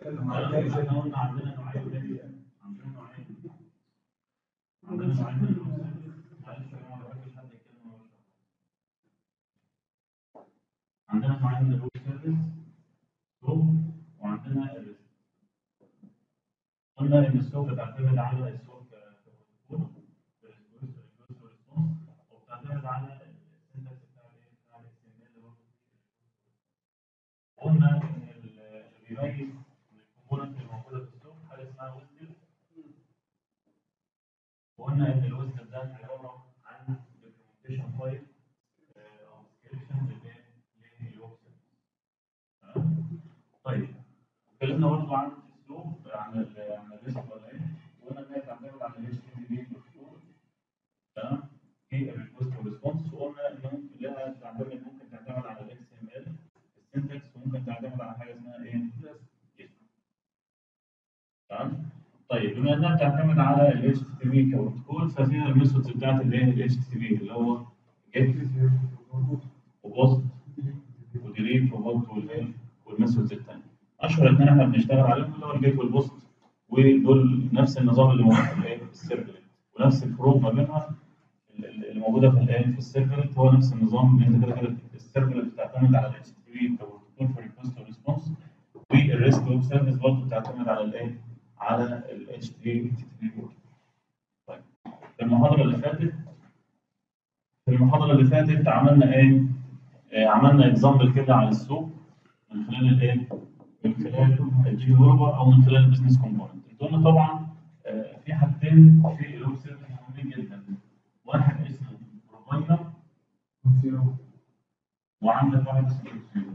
احنا قلنا عندنا نوعين عندنا نوعين عندنا نوعين من الويب معلش يا جماعه ما بحبش حد يتكلم وهو بيشرح. عندنا نوعين من الويب سيرفيس سوق وعندنا الريسك قلنا ان السوق بتعتمد على السوق كبروتوكول ريسبونس وبتعتمد على السنتكس بتاع الايه بتاع ال HTML برضه. قلنا ان اللي بيميز الكومبوننت الموجوده في السوق حاجه اسمها ويزدل وقلنا ان الويزدل ده عباره عن دوكيومنتيشن فايل او ديسكريبشن للويب تمام طيب اتكلمنا برضه عن الاسلوب عن ال عن الريسك ولا ايه وقلنا ان هي بتعتمد على ال HTTP بروتوكول تمام في الريكوست والريسبونس وقلنا ان ممكن لها تعتمد ممكن تعتمد على ال XML السنتكس وممكن تعتمد على حاجه اسمها ايه؟ تمام طيب بما انها بتعتمد على ال HTTP كبروتوكول ففيها الميثودز بتاعت الايه ال HTTP اللي هو جيت وبوست وديليت وبوست والايه والميثودز الثانيه اشهر اثنين احنا بنشتغل عليهم اللي هو الجيت والبوست ودول نفس النظام اللي موجود في الايه في السيرفلت ونفس الفروق ما بينها اللي موجوده في الايه في السيرفلت هو نفس النظام اللي انت كده كده السيرفلت بتعتمد على ال HTTP كبروتوكول في ريكوست وريسبونس والريسك ويب سيرفيس برضه بتعتمد على الايه على ال HTTP بورد. طيب في المحاضرة اللي فاتت في المحاضرة اللي فاتت عملنا ايه؟ آه عملنا اكزامبل كده على السوق من خلال الايه؟ من خلال الديفلوبر او من خلال البيزنس كومبوننت. انتوا قلنا طبعا آه في حاجتين في الويب سيرفيس مهمين جدا. واحد اسمه بروفايدر وعندك واحد اسمه كونسيومر.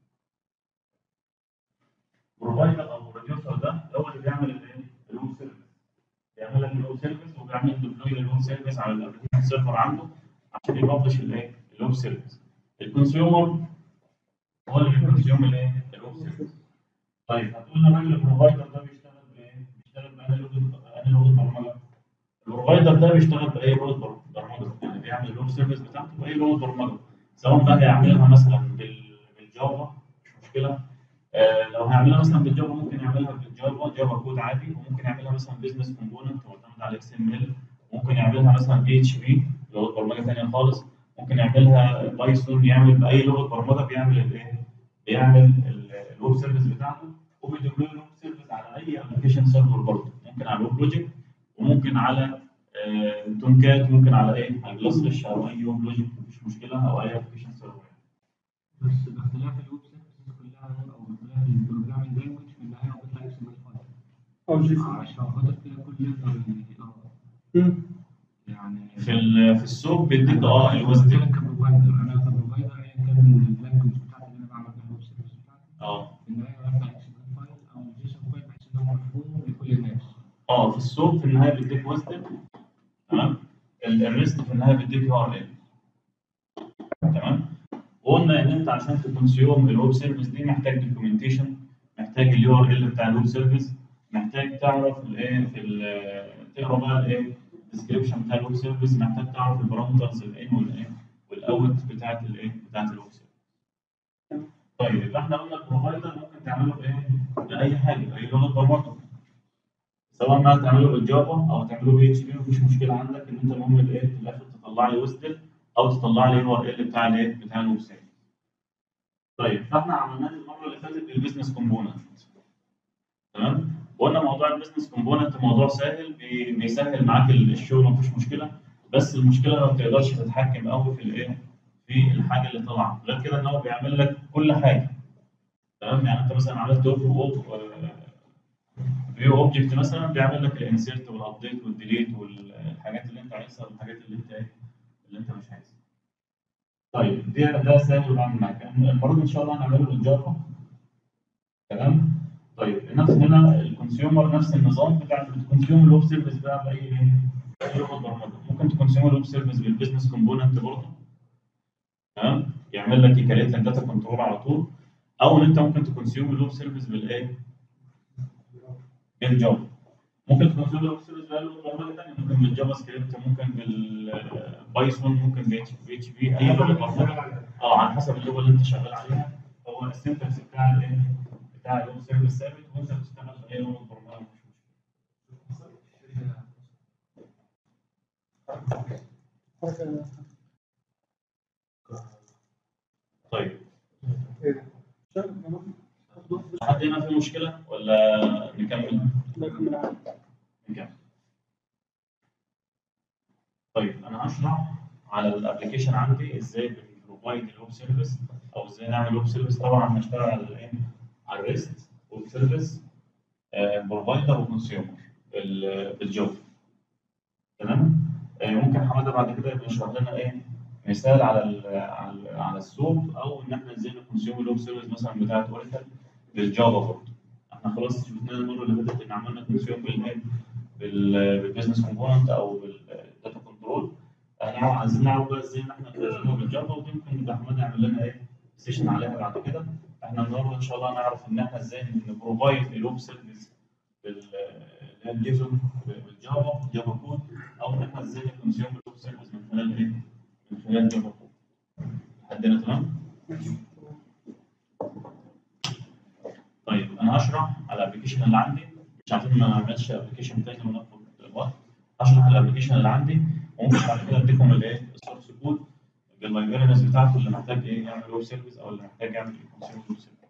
بروفايدر او بروديوسر ده هو اللي بيعمل الايه؟ الويب سيرفيس. بيعمل لك الويب سيرفيس وبيعمل ديبلوي للويب سيرفيس على الابلكيشن سيرفر عنده عشان يبلش الايه؟ الويب سيرفيس. الكونسيومر هو اللي بيكونسيوم الايه؟ الويب سيرفيس. طيب هتقول لنا الراجل البروفايدر ده بيشتغل بايه؟ بيشتغل بأنهي لغه أنهي لغه برمجه؟ البروفايدر ده بيشتغل باي لغه برمجه يعني بيعمل الويب سيرفيس بتاعته باي لغه برمجه سواء بقى هيعملها مثلا بال- بالجافا مش مشكله آه، لو هيعملها مثلا بالجافا ممكن يعملها بالجافا جافا كود عادي وممكن يعملها مثلا بزنس كومبوننت معتمد على اكس ام ال ممكن يعملها مثلا بي اتش بي لغه برمجه ثانيه خالص ممكن يعملها بايثون يعمل باي لغه برمجه بيعمل الايه؟ بيعمل ال- الويب سيرفيس بتاعته وبيديبلوي الويب سيرفيس على اي ابلكيشن سيرفر برضه ممكن على الويب بروجكت وممكن على تونكات ممكن على ايه؟ على جلاس ريش او اي ويب بروجكت مفيش مشكله او اي ابلكيشن سيرفر بس باختلاف الويب سيرفيسز كلها او باختلاف البروجرامينج لانجوج في النهايه هو بيطلع اكس ام ال او جي فايل عشان خاطر كده كل يقدر يقرا سي يعني في ال- في السوق بيديك اه الوزن بتكلم كبروفايدر انا كبروفايدر ايا كان اللانجوج بتاعتي اللي انا بعمل بيها الويب سيرفيس بتاعتي اه في النهايه بطلع اكس ام ال فايل او جيسون فايل بحيث ان هو مفهوم لكل الناس اه في السوق في النهايه بيديك وزن تمام ال- الريست في النهايه بيديك يو ار ال تمام وقلنا ان انت عشان تكونسيوم الويب سيرفيس دي محتاج دوكيومنتيشن محتاج اليو ار ال بتاع الويب سيرفيس محتاج تعرف الايه في ال- تقرا بقى الايه الديسكربشن بتاع الويب سيرفيس محتاج تعرف البارامترز الان والايه والاوت بتاعت الايه بتاعت الويب سيرفيس طيب يبقى احنا قلنا البروفايدر ممكن تعمله بايه؟ باي حاجه باي لغه برمجه سواء بقى تعمله بالجافا او تعمله بي اتش بي مفيش مشكله عندك ان انت المهم الايه في الاخر تطلع لي ويستل او تطلع لي اليو ار ال بتاع الايه بتاع الويب سايت. طيب فاحنا عملناه المره اللي فاتت بالبيزنس كومبوننت تمام؟ وقلنا موضوع البيزنس كومبوننت موضوع سهل بي- بيسهل معاك الشغل مفيش مشكله بس المشكله ما بتقدرش تتحكم قوي في الايه في الحاجه اللي طالعه غير كده ان هو بيعمل لك كل حاجه تمام يعني انت مثلا عملت اوف فيو اوبجكت مثلا بيعمل لك الانسيرت والابديت والديليت والحاجات اللي انت عايزها والحاجات اللي انت ايه اللي انت مش عايزها. طيب ده ده سهل وبعمل معاك المره دي ان شاء الله هنعمله بالجافا تمام طيب نفس هنا الكونسيومر نفس النظام بتاع بتكونسيوم الويب سيرفيس بقى باي ايه؟ باي لغه برمجه ممكن تكونسيوم الويب سيرفيس بالبيزنس كومبوننت برضه تمام يعمل لك يكريت لك داتا كنترول على طول او ان انت ممكن تكونسيوم الويب سيرفيس بالايه؟ بالجافا ممكن تكونسيوم الويب سيرفيس بقى لغه برمجه ثانيه ممكن بالجافا سكريبت ممكن بالبايثون ممكن بي اتش بي اي لغه برمجه اه على حسب اللغه اللي انت شغال عليها هو السنتكس بتاع الايه؟ بتاع بتاع الويب سيرفيس ثابت وانت بتشتغل في اي لغه برمجه مش مشكله طيب حد هنا في مشكله ولا نكمل؟ نكمل طيب انا هشرح على الابلكيشن عندي ازاي بنبروفايد الويب سيرفيس او ازاي نعمل ويب سيرفيس طبعا هنشتغل على الايه؟ على الريست ويب سيرفيس بروفايدر وكونسيومر بالجوب تمام؟ آه، ممكن حماده بعد كده يبقى يشرح لنا ايه؟ مثال على ال على ال على السوق او ان احنا ازاي نكونسيوم الويب سيرفيس مثلا بتاعت اوراكل بالجافا برضه احنا خلاص شفنا المره اللي فاتت ان عملنا كونسيوم بالايه؟ بال- بالبيزنس كومبوننت او بالداتا كنترول احنا عايزين نعرف بقى ازاي ان احنا نكونسيوم بالجافا ودي ممكن يبقى حماد يعمل لنا ايه؟ سيشن عليها بعد كده احنا النهارده ان شاء الله نعرف ان احنا ازاي نبروفايد الويب سيرفيس بال اللي هي الجيسون بالجافا جافا كود او ان احنا ازاي نكونسيوم الويب سيرفيس من خلال ايه؟ من خلال جافا كود لحد تمام؟ طيب انا هشرح على الابلكيشن اللي عندي مش عايزين ما نعملش ابلكيشن تاني وناخد وقت هشرح الابلكيشن اللي عندي وممكن بعد كده اديكم الايه السورس كود باللايبريز بتاعته اللي محتاج ايه يعمل ويب سيرفيس او اللي محتاج يعمل كونسيوم ويب سيرفيس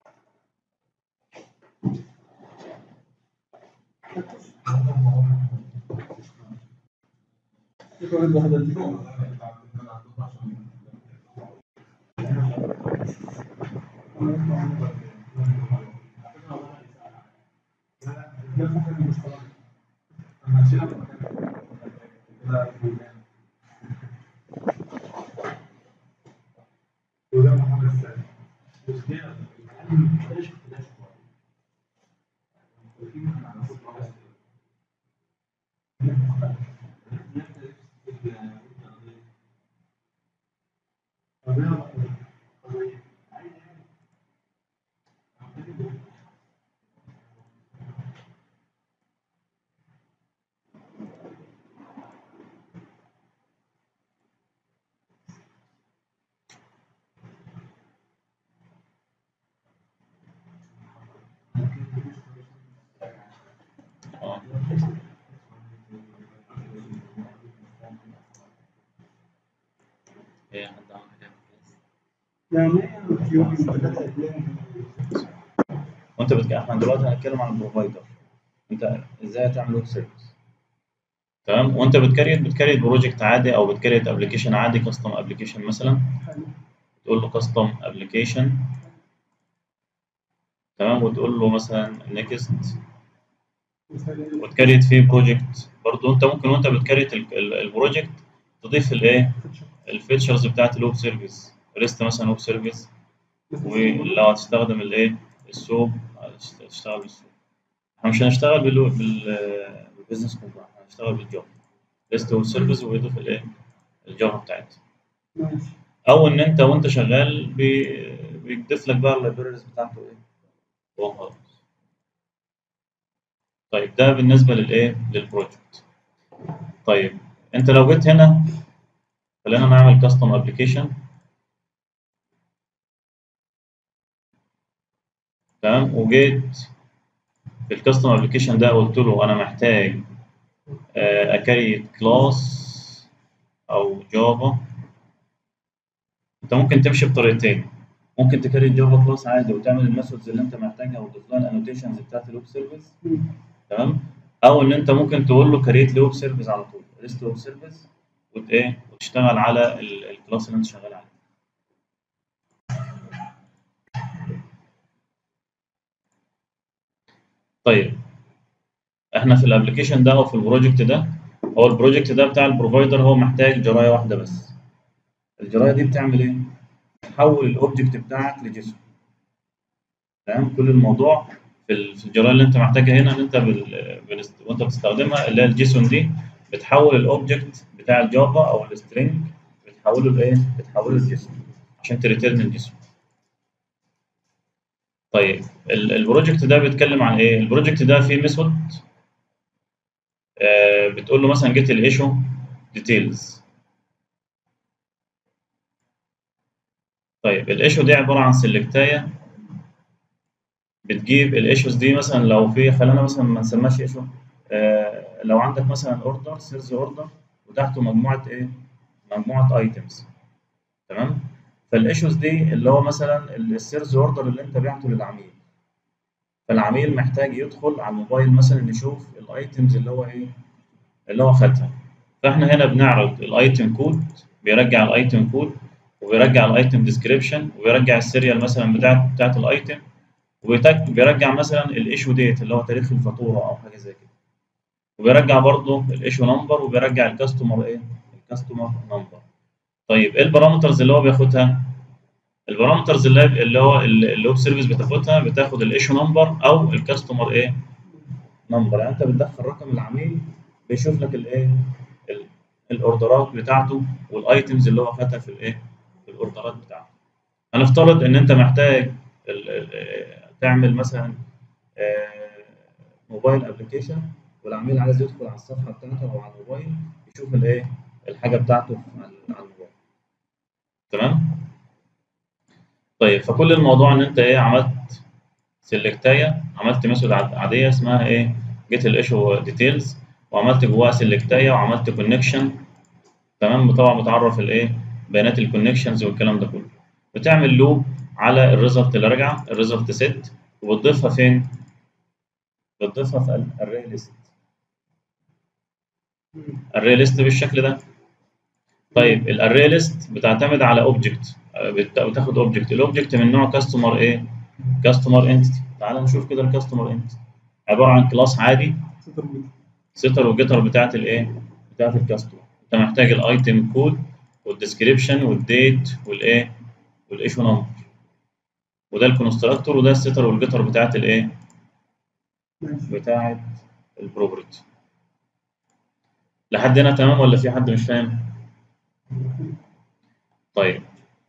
اه ايه حد عمل حاجه وانت بتك... احنا دلوقتي هنتكلم عن البروفايدر انت ازاي هتعمل ويب سيرفيس تمام وانت بتكريت بتكريت بروجكت عادي او بتكريت ابلكيشن عادي كاستم ابلكيشن مثلا تقول له كاستم ابلكيشن تمام وتقول له مثلا نيكست وتكريت فيه بروجكت برضه انت ممكن وانت بتكريت ال- ال- البروجكت تضيف الايه الفيتشرز بتاعت الويب سيرفيس ريست مثلا ويب سيرفيس ولو هتستخدم الايه السوب هتشتغل بالسوب احنا مش هنشتغل بال بال بالبيزنس كومبوننت هنشتغل بالجافا ريست ويب سيرفيس ويضيف الايه الجافا بتاعتها او ان انت وانت شغال بي- بيضيف لك بقى اللايبريز بتاعته ايه هو خلاص طيب ده بالنسبه للايه للبروجكت طيب انت لو جيت هنا خلينا نعمل كاستم ابلكيشن تمام وجيت في الكاستم ابلكيشن ده قلت له انا محتاج آه، اكريت كلاس او جافا انت ممكن تمشي بطريقتين ممكن تكريت جافا كلاس عادي وتعمل الميثودز اللي انت محتاجها وتضيف لها الانوتيشنز بتاعت الويب سيرفيس تمام او ان انت ممكن تقول له كريت لي ويب سيرفيس على طول ريست ويب سيرفيس وت ايه وتشتغل على ال- الكلاس اللي انت شغال عليه طيب احنا في الابلكيشن ده او في البروجكت ده هو البروجكت ده بتاع البروفايدر هو محتاج جرايه واحده بس الجرايه دي بتعمل ايه تحول الاوبجكت بتاعك لجسم تمام كل الموضوع في ال- في الجرايه اللي انت محتاجها هنا ان انت بال... بال... وانت بتستخدمها اللي هي الجيسون دي بتحول الاوبجكت بتاع الجافا او السترينج بتحوله لايه بتحوله لجسم عشان تريتيرن الجسم طيب ال- البروجكت ده بيتكلم عن ايه البروجكت ده فيه ميثود آه بتقول له مثلا جيت الايشو ديتيلز طيب الايشو دي عباره عن سلكتايه بتجيب الايشوز دي مثلا لو في خلينا مثلا ما نسماش ايشو آه لو عندك مثلا اوردر سيلز اوردر وتحته مجموعه ايه؟ مجموعه ايتمز تمام؟ فالايشوز دي اللي هو مثلا السيلز اوردر اللي انت بعته للعميل فالعميل محتاج يدخل على الموبايل مثلا يشوف الايتمز اللي هو ايه؟ اللي هو خدها فاحنا هنا بنعرض الايتم كود بيرجع الايتم كود وبيرجع الايتم ديسكريبشن وبيرجع السيريال مثلا بتاعت بتاعت الايتم وبيرجع مثلا الايشو ديت اللي هو تاريخ الفاتوره او حاجه زي كده وبيرجع برضه الايشو نمبر وبيرجع الكاستمر ايه الكاستمر نمبر طيب ايه البارامترز اللي هو بياخدها البارامترز اللي اللي هو الويب سيرفيس بتاخدها بتاخد الايشو نمبر او الكاستمر ايه نمبر يعني انت بتدخل رقم العميل بيشوف لك الايه الاوردرات بتاعته والايتمز اللي هو خدها في الايه في الاوردرات بتاعته هنفترض ان انت محتاج تعمل مثلا موبايل ابلكيشن والعميل عايز يدخل على الصفحه بتاعته او على الموبايل يشوف الايه الحاجه بتاعته على الموبايل تمام طيب فكل الموضوع ان انت ايه عملت سيلكتايه عملت ميثود عاديه اسمها ايه جيت الايشو ديتيلز وعملت جواها سيلكتايه وعملت كونكشن تمام طبعا بتعرف الايه بيانات الكونكشنز والكلام ده كله بتعمل لوب على الريزلت اللي راجعه الريزلت سيت وبتضيفها فين؟ بتضيفها في الاري ليست الاري ليست بالشكل ده طيب الاري ليست بتعتمد على اوبجكت بتاخد اوبجكت الاوبجكت من نوع كاستمر ايه؟ كاستمر انتيتي تعال نشوف كده الكاستمر انتيتي عباره عن كلاس عادي ستر وجيتر بتاعت الايه؟ بتاعت الكاستمر انت محتاج الايتم كود والديسكريبشن والديت والايه؟ والايشو نمبر وده الكونستراكتور وده الستر والجيتر بتاعت الايه؟ بتاعت البروبرتي لحد هنا تمام ولا في حد مش فاهم؟ طيب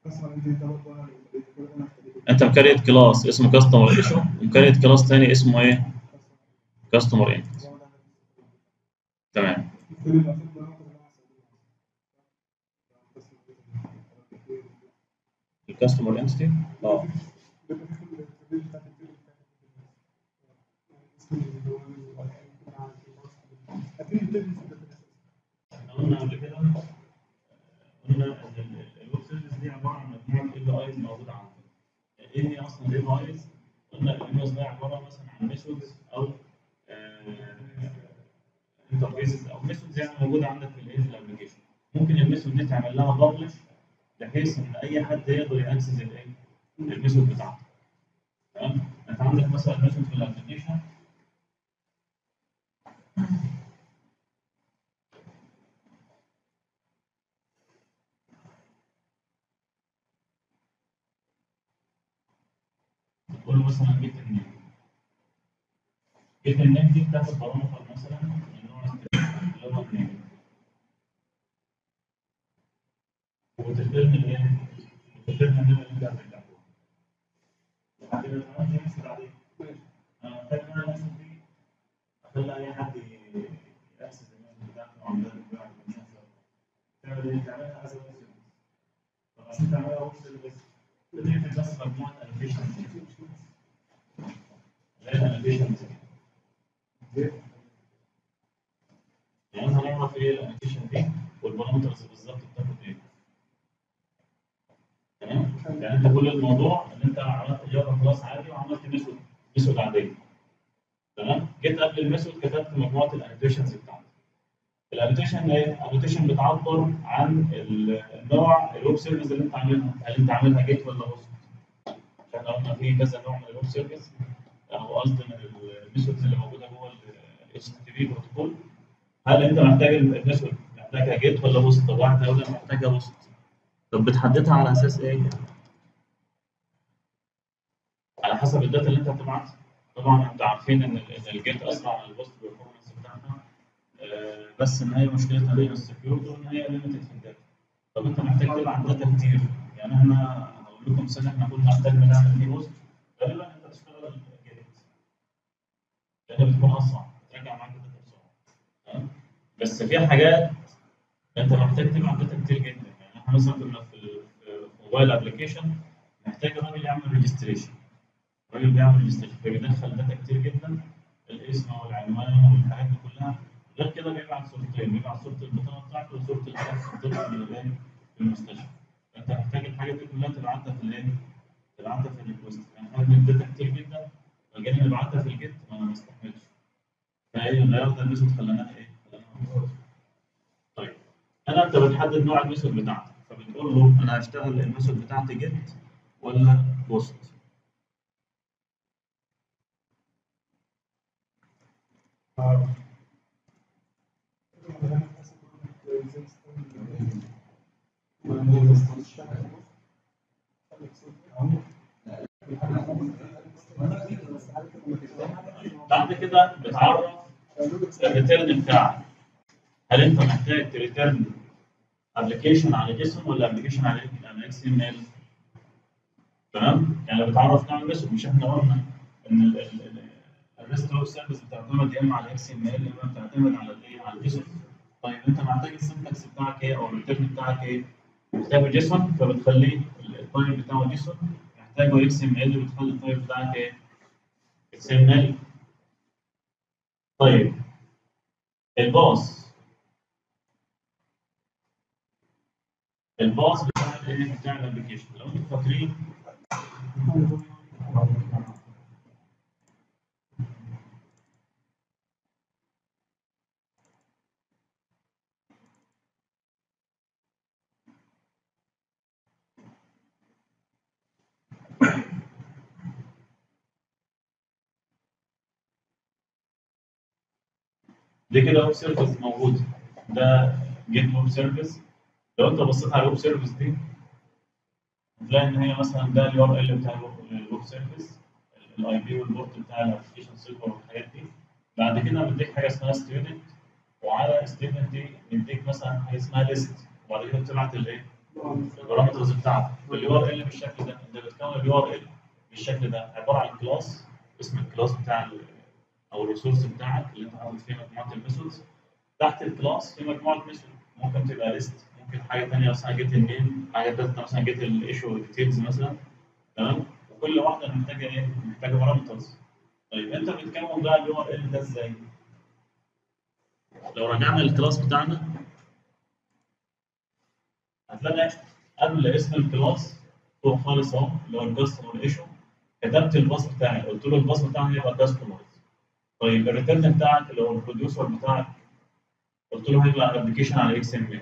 انت مكريت كلاس اسمه كاستمر ايشو ومكريت كلاس تاني اسمه ايه؟ كاستمر انت تمام الكاستمر انتيتي اه قلنا قبل كده قلنا ان الويب سيرفيس دي عباره عن مجموعه اي بي ايز موجوده عندك ايه هي اصلا الاي بي ايز؟ قلنا الاي بي ايز ده عباره مثلا عن ميثودز او انترفيسز او ميثودز يعني موجوده عندك في الايه في الابلكيشن ممكن الميثود دي تعمل لها ببلش بحيث ان اي حد يقدر ياكسس الايه الميثود بتاعته تمام انت عندك مثلا ميثود في الابلكيشن تقول له مثلا جيت النيم جيت النيم دي بتاخد بارامتر مثلا من نوع اللي هو النيم وترترن الايه؟ وترترن النيم اللي انت هترجعه لحد ما تمام دي ميثود عاديه انا محتاج ان انا الميثود دي اخلي اي حد يأكسس الميثود بتاعته وعمال يبيع الناس تعمل ايه؟ تعملها از ويب سيرفيس طب عشان تعملها ويب سيرفيس بتقفل بس مجموعه انوتيشن اللي هي الانوتيشن يعني احنا هنعرف ايه الانوتيشن دي والبارامترز بالظبط بتاخد ايه تمام يعني انت كل الموضوع ان انت عملت جافا كلاس عادي وعملت ميثود ميثود عاديه تمام جيت قبل الميثود كتبت مجموعه الانوتيشنز بتاعتك الانوتيشن ايه؟ الانوتيشن بتعبر عن النوع الويب سيرفيس اللي انت عاملها هل انت عاملها جيت ولا هوست عشان قلنا في كذا نوع من الويب سيرفيس او قصدي من الميثودز اللي موجوده جوه ال HTTP بروتوكول هل انت محتاج الميثود محتاجها جيت ولا هوست؟ طب واحد هيقول لك محتاجها هوست طب بتحددها على اساس ايه؟ على حسب الداتا اللي انت هتبعتها طبعا انتوا عارفين ان الجيت اسرع من البوست بيرفورمانس بتاعتها بس ان هي مشكلتها هي السكيورتي وان هي ليميتد في الداتا طب انت محتاج تبعت داتا كتير يعني احنا هقول لكم مثال احنا كنا محتاجين نعمل فيه بوست غالبا انت تشتغل جيت لان بتكون اسرع ترجع معاك الداتا بسرعه تمام بس في حاجات انت محتاج تبعت داتا كتير جدا يعني احنا مثلا كنا في موبايل ابلكيشن محتاج الراجل يعمل ريجستريشن الراجل بيعمل ريجستريشن فبيدخل داتا كتير جدا الاسم والعنوان والحاجات دي كلها غير كده بيبعت صورتين بيبعت صوره البطاقه بتاعته وصوره الشخص الطبي اللي باين في المستشفى انت محتاج الحاجه دي كلها تبعتها في الايه؟ تبعتها في الريكوست يعني حاجه من الداتا كتير جدا فجينا نبعتها في الجيت ما ما استحملش فهي غيرنا الميثود خليناها ايه؟ خليناها بوست. طيب انا انت بتحدد نوع الميثود بتاعتك فبتقول له انا هشتغل الميثود بتاعتي جيت ولا بوست بعد كده بتعرف الريتيرن بتاعك هل انت محتاج تريتيرن ابلكيشن على جيسون ولا ابلكيشن على على اكس ام ال تمام يعني بتعرف نوع الميثود مش احنا قلنا ان الريست اوف سيرفيس بتعتمد يا اما على اكس ام ال يا اما بتعتمد على الايه على الجيسون طيب انت محتاج السنتكس بتاعك ايه او الريتيرن بتاعك ايه محتاجه جيسون فبتخليه التايب بتاعه جيسون محتاجه اكس ام ال بتخلي التايب بتاعك ايه اكس ام ال طيب الباص الباص بتاع الايه بتاع الابلكيشن لو انتم فاكرين دي كده ويب سيرفيس موجوده ده جيت ويب سيرفيس لو انت بصيت على الويب سيرفيس دي هتلاقي ان هي مثلا ده اليو ار ال بتاع الويب سيرفيس الاي بي والبورت بتاع الابلكيشن سيرفر والحاجات دي بعد كده بيديك حاجه اسمها ستودنت وعلى ستودنت دي بيديك مثلا حاجه اسمها ليست وبعد كده بتبعت الايه البارامترز بتاعتك واليو ار ال بالشكل ده انت بتكون اليو ار ال بالشكل ده عباره عن كلاس اسم الكلاس بتاع ال- او الريسورس بتاعك اللي انت حاطط فيه مجموعه الميثودز تحت الكلاس في مجموعه ميثود ممكن تبقى ليست ممكن حاجه ثانيه مثلا جيت النيم حاجه ثالثه مثلا جيت الايشو ديتيلز مثلا تمام وكل واحده محتاجه ايه؟ محتاجه بارامترز طيب انت بتكون بقى اليو ار ال ده ازاي؟ لو رجعنا للكلاس بتاعنا هتلاقي قبل اسم الكلاس فوق خالص اهو اللي هو الكاستمر ايشو كتبت الباص بتاعي قلت له الباص بتاعي هيبقى كاستمر طيب الريتيرن بتاعك اللي هو البروديوسر بتاعك قلت له هيبقى ابلكيشن على اكس ام ال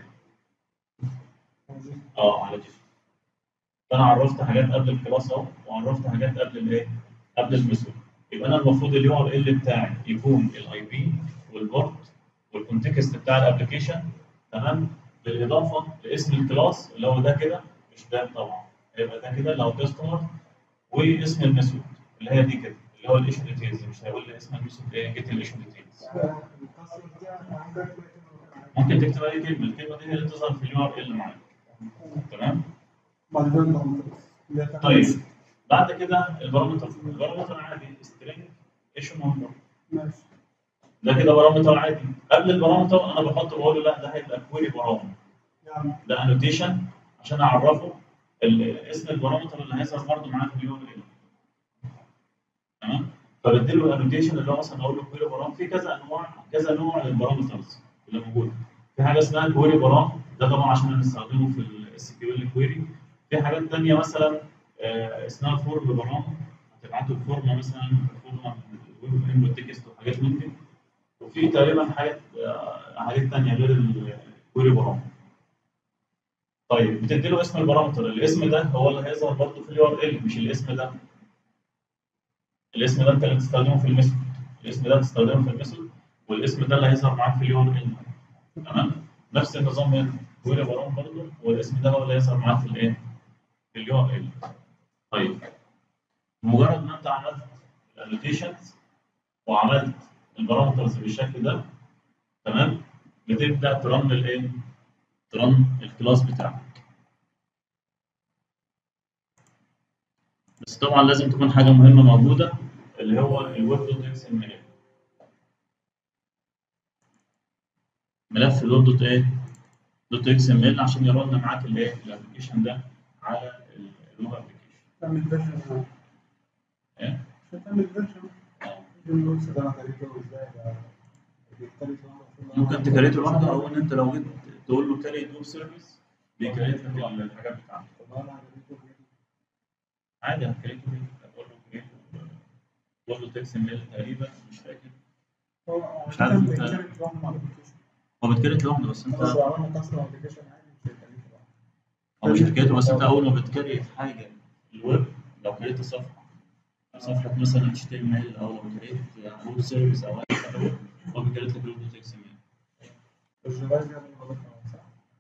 اه على جيسون فانا عرفت حاجات قبل الكلاس اهو وعرفت حاجات قبل الايه؟ قبل الميثود يبقى انا المفروض اليو ار ال بتاعي يكون الاي بي والبورت والكونتكست بتاع الابلكيشن تمام بالاضافه لاسم الكلاس اللي هو ده كده مش ده طبعا هيبقى ده كده اللي هو كاستمر واسم الميثود اللي هي دي كده اللي هو الايشو ديتيلز مش هيقول لي اسم الميثود ايه جيت الايشو ديتيلز ممكن تكتب اي كلمه الكلمه دي هي اللي تظهر في اليو ار ال معاك تمام طيب بعد كده البارامتر البارامتر عادي سترينج ايشو نمبر ده كده بارامتر عادي قبل البارامتر انا بحط بقول له لا ده هيبقى كويري بارامتر ده انوتيشن عشان اعرفه ال- اسم البارامتر اللي هيظهر برضه معاه في اليو ار ال تمام فبدي له انوتيشن اللي هو مثلا اقول له كويري بارام في كذا انواع كذا نوع للبارامترز اللي موجوده في حاجه اسمها كويري بارام ده طبعا عشان بنستخدمه في الاس كيو ال كويري في حاجات ثانيه مثلا آه، اسمها فورم بارام هتبعته بفورمه مثلا فورمه ويب انبوت تكست وحاجات من دي وفي تقريبا حاجات آه، حاجات ثانيه غير الكويري بارام طيب بتدي له اسم البارامتر الاسم ده هو اللي هيظهر برضه في اليو ار ال مش الاسم ده الاسم ده انت اللي بتستخدمه في الميثود الاسم ده بتستخدمه في الميثود والاسم ده اللي هيظهر معاك في اليو ار ال تمام نفس النظام هنا كويري بارام برضه والاسم ده هو اللي هيظهر معاك في الايه في اليو ار ال طيب مجرد ما انت عملت الانوتيشنز وعملت البارامترز بالشكل ده تمام بتبدا ترن الايه ترن الكلاس بتاعك بس طبعا لازم تكون حاجه مهمه موجوده اللي هو الويب دوت اكس ام ال ملف الويب دوت ايه دوت اكس ام ال عشان يرن معاك الايه الابلكيشن ده على الويب ابلكيشن ايه عشان تعمل فيرجن آه. النوتس ده انا كريته ازاي ده بيختلف ممكن تكريته لوحده او ان انت لو جيت تقول له كاري ويب سيرفيس بيكريت لك الحاجات بتاعته طب انا كريته عادي هتكريته بيه تقول له كريت تقول له تكس ميل تقريبا مش فاكر هو مش عارف انت- بيتكريت لوحده مع الابلكيشن هو بتكريت لوحده بس انت بس لو عملنا كاستم ابلكيشن عادي مش هيكريت لوحده هو مش حكايته بس انت اول ما بتكريت حاجه الويب لو كريت صفحه صفحه مثلا اتش تي ام ال او لو كريت ويب سيرفيس او اي حاجه هو بيكريت لك الويب تكس ميل الجوال ده من غلط صح؟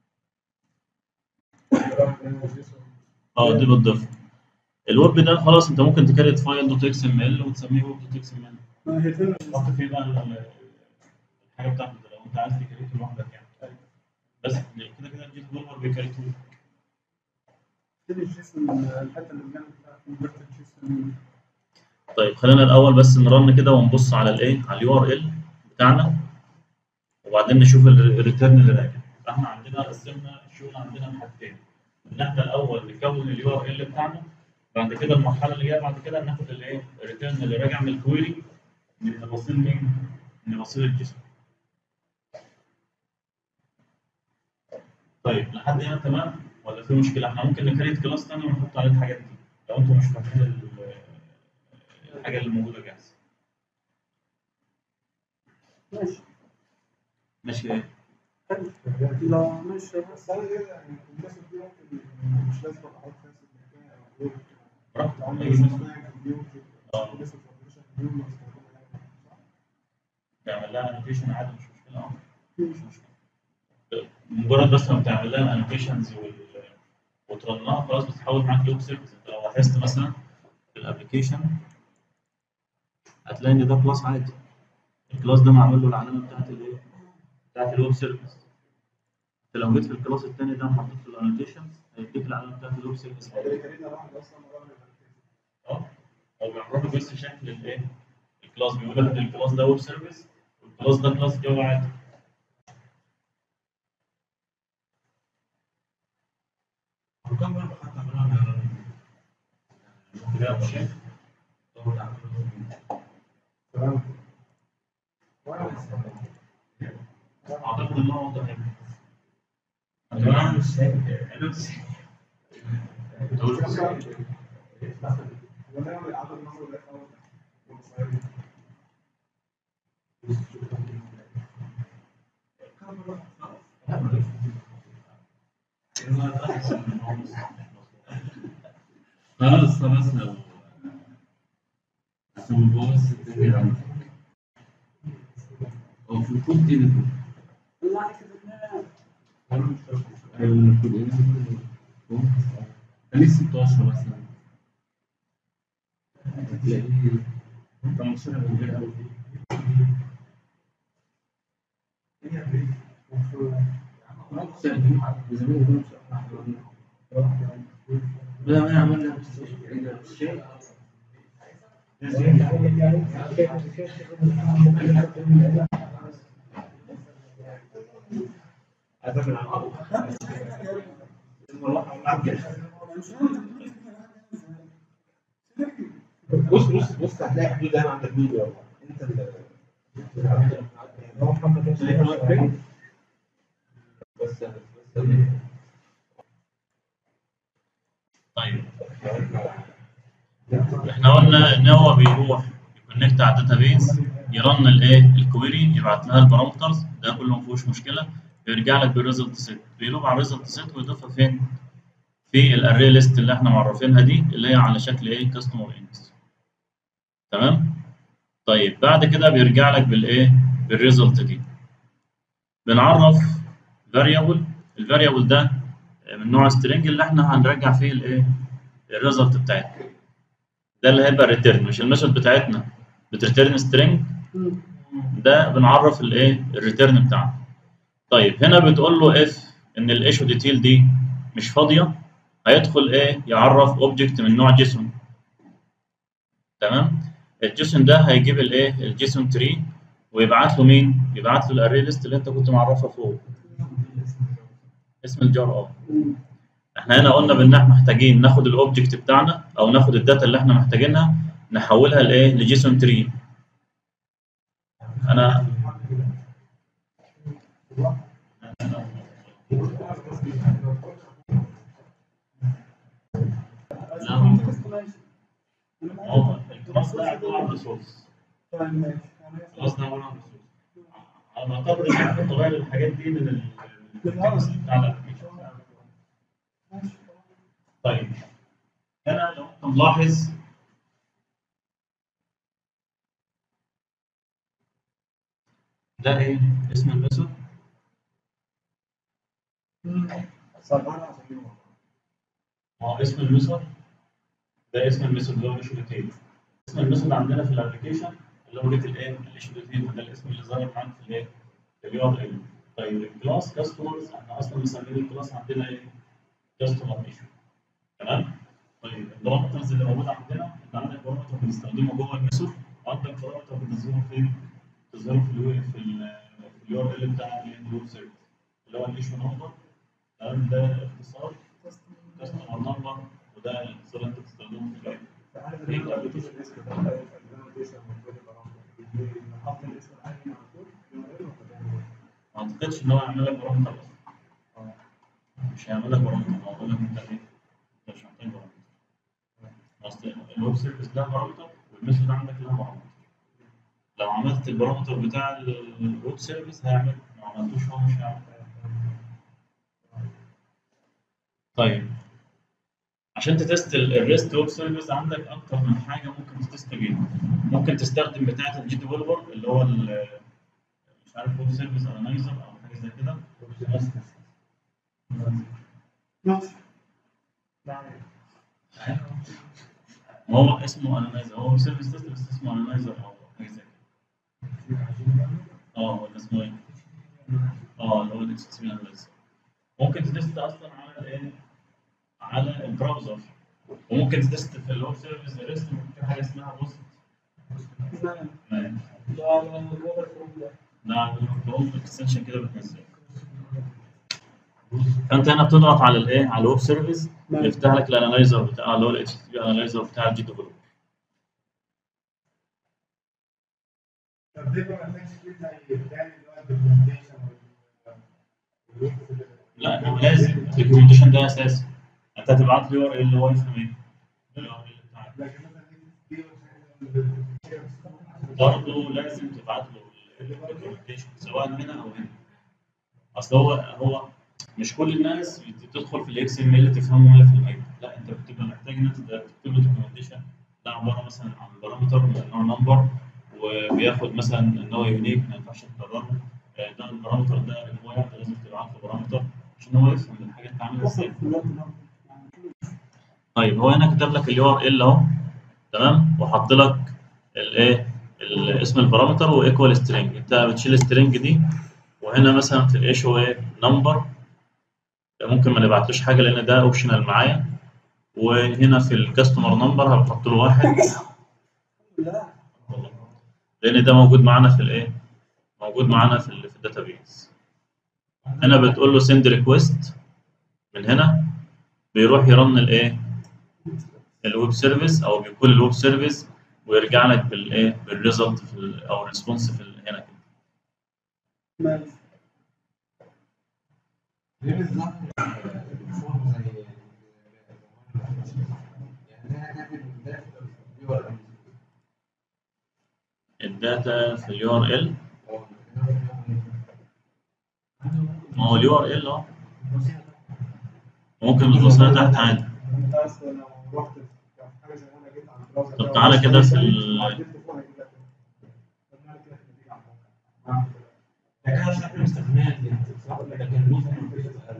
الجوال ده من جيسون. اه دي بتضيف الويب ده خلاص انت ممكن تكريت فايل دوت اكس ام ال وتسميه ويب دوت اكس ام ال ما هي فين تحط فيه بقى ال- ال- الحاجه بتاعته ده لو انت عايز تكريته لوحدك يعني بس كده كده الجيت ديفلوبر بيكريته فين الجيسون الحته اللي بجنب بتاعت كونفرت جيسون طيب خلينا الاول بس نرن كده ونبص على الايه على اليو ار ال بتاعنا وبعدين نشوف الريتيرن اللي راجع فاحنا عندنا قسمنا الشغل عندنا لحاجتين ان احنا الاول نكون اليو ار ال بتاعنا بعد كده المرحله اللي جايه بعد كده ناخد الايه الريتيرن اللي راجع من الكويري نبصيل مين؟ نبصيل الجسم طيب لحد هنا تمام ولا في مشكله احنا ممكن نكريت كلاس تاني ونحط عليه الحاجات دي لو انتم مش فاهمين ال- الحاجه اللي موجوده جاهزه ماشي ماشي ايه؟ لا مش بس انا كده يعني الناس دي ممكن مش لازم ابقى عارف ناس المكان او غيره. براحتك لو أي الناس ناس اسمها كمبيوتر آه. الناس الفاونديشن دي ما استخدمها صح؟ تعمل لها انوتيشن عادي مش مشكله اه مش مشكله مجرد بس ما بتعمل لها انوتيشنز وترنها خلاص بتتحول معاك لوب سيرفيس انت لو لاحظت مثلا في الابلكيشن هتلاقي ان ده كلاس عادي الكلاس ده معمول له العلامه بتاعت الايه؟ بتاعت الويب سيرفيس انت لو جيت في الكلاس الثاني ده وحطيت له الانوتيشنز هيديك العلامه بتاعت الويب سيرفيس اللي كريتها واحد اصلا رغم اه هو بيعرف لك بس شكل الايه؟ الكلاس بيقول لك ان الكلاس ده ويب سيرفيس والكلاس ده كلاس جافا عادي وكم مرة حتى عملها كده يا أبو شيخ. تمام اعتقد ان هو واضح يعني. انا مش فاكر انا مش تقول ونعمل عدد نظر ده اول وصغير. خلاص خلاص لو بس بنبوظ الدنيا عندك هو في الكود دي نفسه الكود ايه خليه 16 مثلا هتلاقيه 18 كبير قوي لا ما عملنا شيء بص بص بص هتلاقي حدود هنا عند حدود يلا انت اللي هو محمد بس بس طيب احنا قلنا ان هو بيروح يكونكت على الداتابيز يرن الايه الكويري يبعت لها البارامترز ده كله ما فيهوش مشكله بيرجع لك بالريزلت سيت بيلوب على الريزلت سيت ويضيفها فين؟ في الاري ليست اللي احنا معرفينها دي اللي هي على شكل ايه كاستمر اندكس تمام؟ طيب بعد كده بيرجع لك بالايه؟ بالريزلت دي بنعرف فاريبل الفاريبل ده من نوع سترينج اللي احنا هنرجع فيه الايه؟ الريزلت بتاعتنا ده اللي هيبقى ريتيرن مش الميثود بتاعتنا بتريتيرن سترينج ده بنعرف الايه الريتيرن بتاعنا طيب هنا بتقول له اف ان الايشو ديتيل دي مش فاضيه هيدخل ايه يعرف اوبجكت من نوع جيسون تمام الجيسون ده هيجيب الايه الجيسون تري ويبعت له مين يبعت له الاري ليست اللي انت كنت معرفها فوق اسم الجار اه احنا هنا قلنا بان احنا محتاجين ناخد الاوبجكت بتاعنا او ناخد الداتا اللي احنا محتاجينها نحولها لايه لجيسون تري انا لا هو الكلاس ده عباره عن ريسورس طيب ماشي يعني الكلاس ده عباره عن ريسورس انا اعتقد ان احنا ممكن نغير الحاجات دي من ال بالهوس. بتاع الابلكيشن ماشي طيب هنا لو انت ملاحظ ده ايه اسم الميثود صبرنا عشان يوم ما هو اسم الميثود ده اسم الميثود اللي هو ايشو ديتيل اسم الميثود عندنا في الابلكيشن اللي هو جيت الايه الايشو ديتيل ده الاسم اللي ظاهر معاك في الايه في اليو ار ال طيب الكلاس كاستمرز احنا اصلا مسميين الكلاس عندنا ايه كاستمر ايشو تمام طيب البارامترز اللي موجوده عندنا انت عندك بارامتر بنستخدمه جوه الميثود وعندك بارامتر بتظهره فين؟ بتظهره في اليو في اليو ار ال بتاع الويب سيرفيس اللي هو الايشو نمبر تمام ده اختصار كاستمر نمبر وده الاختصار اللي انت بتستخدمه في الويب عارف ان الابلكيشن اسم ده الفاليديشن نحط الاسم العادي على طول ما اعتقدش ان هو يعمل لك بارامتر اصلا مش هيعمل لك بارامتر هو هيقول لك انت ايه انت مش محتاج بارامتر اصل الويب سيرفيس ده بارامتر والميثود عندك لها بارامتر لو عملت البارامتر بتاع الويب سيرفيس هيعمل ما عملتوش هو مش هيعمل طيب عشان تتست الريست ويب سيرفيس عندك اكتر من حاجه ممكن تتست بيها ممكن تستخدم بتاعه الجي ديفلوبر اللي هو ال- مش عارف ويب سيرفيس انالايزر او حاجه زي كده ماشي يعني ما هو اسمه انالايزر هو ويب سيرفيس تيست بس اسمه انالايزر او حاجه زي كده اه ولا اسمه ايه؟ اه اللي هو الاكس اس بي انالايزر ممكن تتست اصلا على الايه؟ على البراوزر وممكن تتست في الويب سيرفيس ريست في حاجه اسمها بوست نعم ده ده الوضع الكروم ده على الكروم اكستنشن كده بتنزله فانت هنا بتضغط على الايه؟ على الويب سيرفيس يفتح لك الانالايزر بتاع اللي هو الاتش تي بي انالايزر بتاع الجي ديفلوبر طب ليه ما محتاجش كده زي بتاع اللي هو الدوكيومنتيشن لا هو لازم الدوكيومنتيشن ده اساسي انت هتبعت له يو ار ال اللي هو يفهم ايه اليو ار ال بتاعك لكن مثلا دي دي برضه لازم تبعت له الدوكيومنتيشن سواء هنا او هنا اصل هو هو مش كل الناس بتدخل في الاكس ام ال تفهمه 100% لا انت بتبقى محتاج ان انت تكتب له دوكيومنتيشن ده عباره مثلا عن بارامتر من نوع نمبر وبياخد مثلا ان هو يونيك ما ينفعش تكرره آه، ده البارامتر ده ريكوايرد لازم تبعت له بارامتر عشان هو يفهم الحاجه انت عاملها ازاي طيب هو هنا كتب لك اليو ار ال اهو تمام وحط لك الايه ال- اسم البارامتر وايكوال سترينج انت بتشيل السترينج دي وهنا مثلا في الايشو ايه نمبر ممكن ما نبعتلوش حاجه لان ده اوبشنال معايا وهنا في الكاستمر نمبر هنحط له واحد لا لان ده موجود معانا في الايه موجود معانا في ال- في الداتابيز هنا بتقول له سند ريكويست من هنا بيروح يرن الايه الويب سيرفيس او بيكون الويب سيرفيس ويرجع لك بالايه بالريزلت في ال- او الريسبونس في ال- هنا كده ماشي ليه بالظبط الفورم زي يعني ده هنعمل داخل اليو ار ال الداتا في اليو ار ال ما هو اليو ار ال اه ممكن بتوصلها تحت عادي انت عايز لو رحت في حاجه زي ما انا جيت على البراوزر طب تعالى كده في ال- عدلت فوق هيجيب لك طب نعمل كده في النتيجه على الموقع لكن انا مش عارف مستخدمها صح لكن ممكن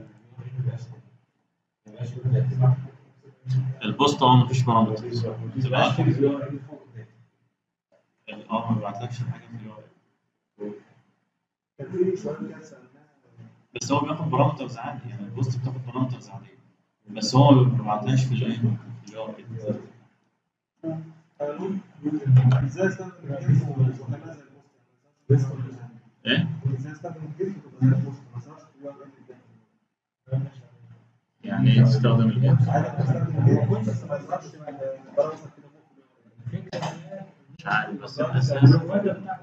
تبقى البوست اه مفيش بارامتر تبقى في اليو ار ال فوق اه ما بيبعتلكش حاجه في اليو ار ال كان في سؤال كده سالناه بس هو بياخد بارامترز عادي يعني البوست بتاخد بارامترز عاديه بس هو ما بيبعتهاش في الايه في اليو ار ال قالوا ازاي استخدم الجيم وخلاها زي البوست ايه ازاي استخدم الجيم وتبقى زي البوست ما صارش في الوقت اللي يعني ايه تستخدم الجيم عادي استخدم الجيم بس ما يظهرش البراوزر كده فوق الفكره إن مش عارف بس هي- الاساس الوجه بتاعك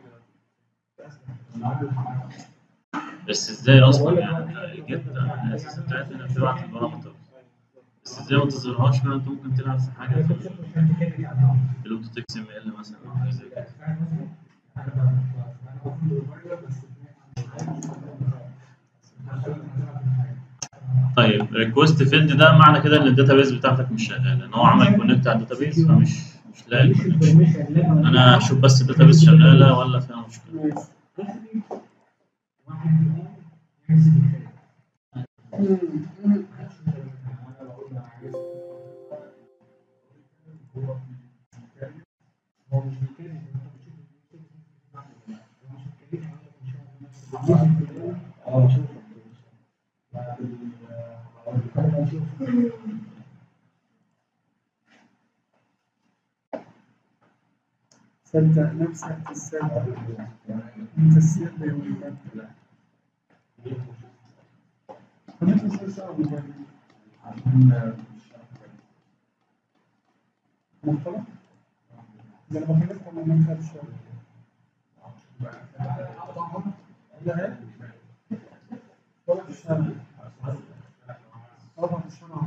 بس ازاي اصلا يعني انت جبت الاساس بتاعتنا انك تبعت البارامتر بس ازاي ما تظهرهاش بقى انت ممكن تلعب في حاجه في الاوتو تكس ام ال مثلا او حاجه زي كده طيب ريكوست فيلد ده معنى كده ان الداتابيز بتاعتك مش شغاله ان هو عمل كونكت على الداتابيز فمش مش لاقي الكونكشن انا اشوف بس الداتابيز شغاله ولا فيها مشكله ماشي صدق نفسك السر انت السر يا ولد خليك تصير صعب مختلف؟ ده انا بكلمكم من من خارج الشغل لا هي؟ ولا في الشارع طبعا في الشارع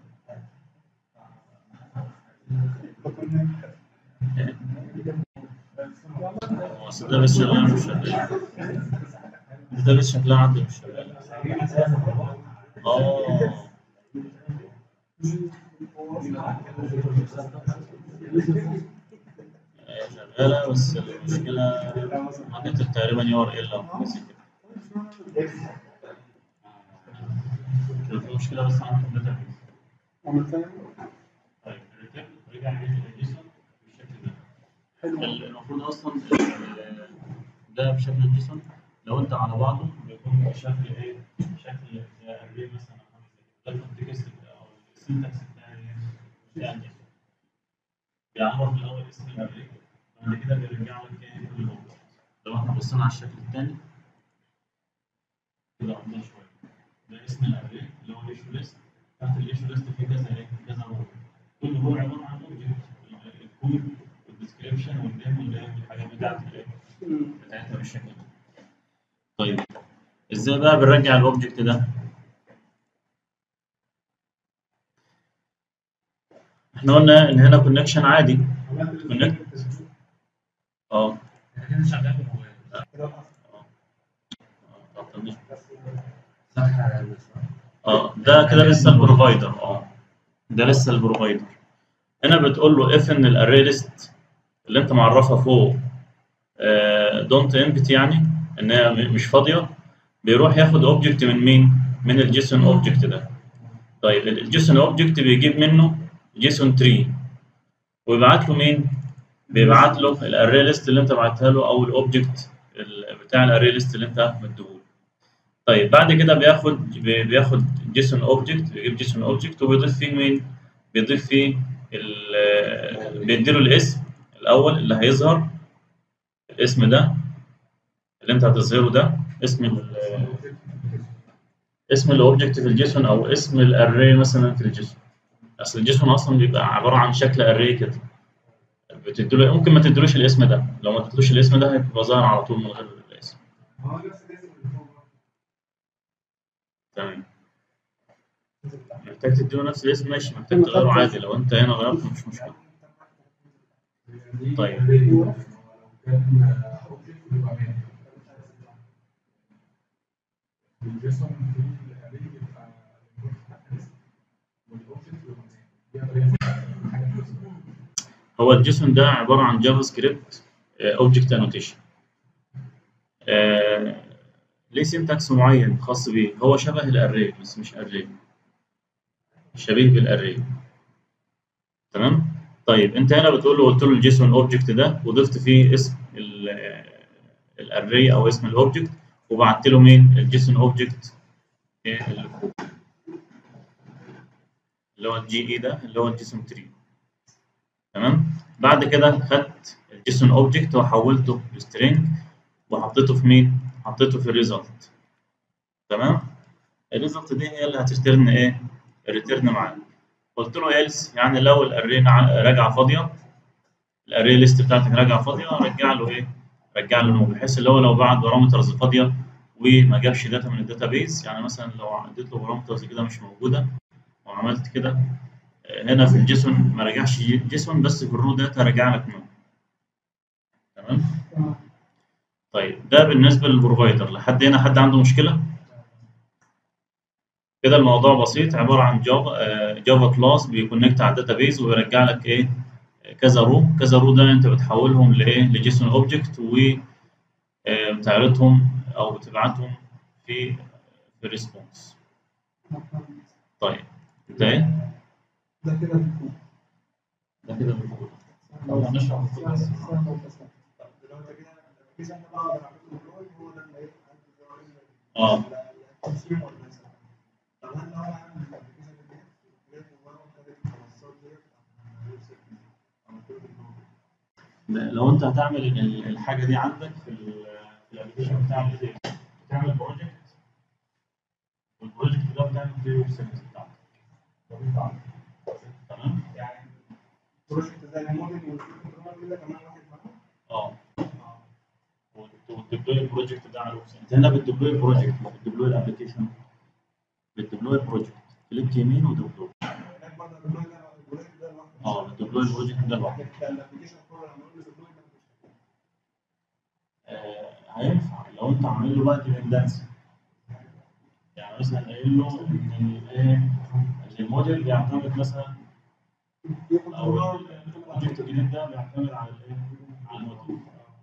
هو أصل ده بس شغال مش شغال ده بس شكلها عندي مش شغال اه هي شغاله بس المشكله حطيت تقريبا يو ار ال او حاجه زي كده كان في مشكله بس عندي في الداتابيز عملتها طيب الريتيرن رجع للجيسون بالشكل ده حلو ال- المفروض اصلا ال- ده بشكل الجيسون لو انت على بعضه بيكون بشكل ايه؟ شكل اري مثلا أو حاجة زي كده. ده الكونتكست او السنتكس بتاع ال- بتاع الجيسون بيعرف الاول اسم الاري بعد كده بيرجع لك ايه كل نقطه لو احنا بصينا على الشكل الثاني كده قدام شويه ده اسم الاري اللي هو الايشو ليست تحت الايشو ليست في كذا ايه كذا رو كل رو عباره عن اوبجكت الكود والديسكربشن والنيم والايه والحاجات بتاعت الايه بتاعتها بالشكل ده طيب ازاي بقى بنرجع الاوبجكت ده احنا قلنا ان هنا كونكشن عادي كونكت اه كده شغال بالموبايل صح يا مصطفى. اه ده كده لسه البروفايدر اه ده لسه البروفايدر هنا بتقول له اف ان الاري ليست اللي انت معرفها فوق دونت امبت يعني ان هي م- مش فاضيه بيروح ياخد اوبجكت من مين؟ من الجيسون اوبجكت ده طيب الجيسون اوبجكت بيجيب منه جيسون تري ويبعت له مين؟ بيبعت له الاري ليست اللي انت بعتها له او الاوبجكت ال- بتاع الاري ليست اللي انت مديهوله طيب بعد كده بياخد بي- بياخد جيسون اوبجكت بيجيب جيسون اوبجكت وبيضيف فيه مين؟ بيضيف فيه ال- بيديله الاسم الاول اللي هيظهر الاسم ده اللي انت هتظهره ده اسم ال اسم الاوبجكت في الجيسون او اسم الاري مثلا في الجيسون اصل الجيسون اصلا بيبقى عباره عن شكل اري كده بتديله ممكن ما تديلوش الاسم ده لو ما تديلوش الاسم ده هيبقى ظاهر على طول من غير الاسم هو نفس الاسم اللي فوق تمام محتاج تديله نفس الاسم ماشي محتاج تغيره عادي لو انت هنا غيرته مش مشكله طيب هو الجيسون ده عباره عن جافا سكريبت اوبجكت انوتيشن ليه سينتاكس معين خاص بيه هو شبه الاري بس مش اري شبيه بالاري تمام طيب انت هنا بتقول له قلت له الجيسون اوبجكت ده وضفت فيه اسم الاري او اسم الاوبجكت وبعت له مين الجيسون اوبجكت اللي فوق اللي هو الجي اي ده اللي هو الجيسون تري تمام بعد كده خدت الجيسون اوبجكت وحولته لسترينج وحطيته في مين حطيته في الريزلت تمام الريزلت دي هي اللي هترترن ايه الريتيرن معاك قلت له else يعني لو الاري راجعه فاضيه الاري ليست بتاعتك راجعه فاضيه رجع له ايه؟ رجع له نو بحيث اللي هو لو بعت بارامترز فاضيه وما جابش داتا من الداتابيز يعني مثلا لو اديت له بارامترز كده مش موجوده وعملت كده آه، هنا في الجيسون ما رجعش جي- جيسون بس في الرو داتا رجع لك نو تمام؟ طيب ده بالنسبه للبروفايدر لحد هنا حد عنده مشكله؟ كده الموضوع بسيط عباره عن جافا آه، جافا كلاس بيكونكت على الداتابيز ويرجع لك ايه كذا رو كذا رو ده انت بتحولهم لايه لجيسون اوبجكت و آه، بتعرضهم او بتبعتهم في في ريسبونس طيب ده ايه ده كده بيكون ده كده بيكون لو نشرح الكود بس. لو انت كده الابلكيشن ده بقى اقدر اعمل له deploy، هو ده اللي هيبقى اه الكونسيومر مثلا طب هل لو انا عامل الابلكيشن ده جاي جواه وخدت المنصات ديت على الويب سيرفيس، عملت له deploy. ده لو انت هتعمل ال- الحاجه دي عندك في ال- في الابلكيشن بتاع الايه بتعمل بروجكت والبروجكت ده بتعمل فيه ويب سيرفيس بتاعتك تمام يعني بروجكت زي الموديل والكنترول كده كمان واحد معاه اه وتدبلوي البروجكت ده على الويب سايت انت هنا بتدبلوي البروجكت مش بتدبلوي الابلكيشن بتدبلوي البروجكت كليك يمين ودبلوي هناك برضه الديبلوي ده البروجكت ده لوحده اه بتدبلوي البروجكت ده لوحده لكن الابلكيشن كله لما اقول له ديبلوي ده مش آه، هينفع لو انت عامل له بقى ديبندنسي يعني مثلا قايل له ان الايه ان الموديل بيعتمد مثلا او البروجكت الجديد ده بيعتمد على الايه على الموديل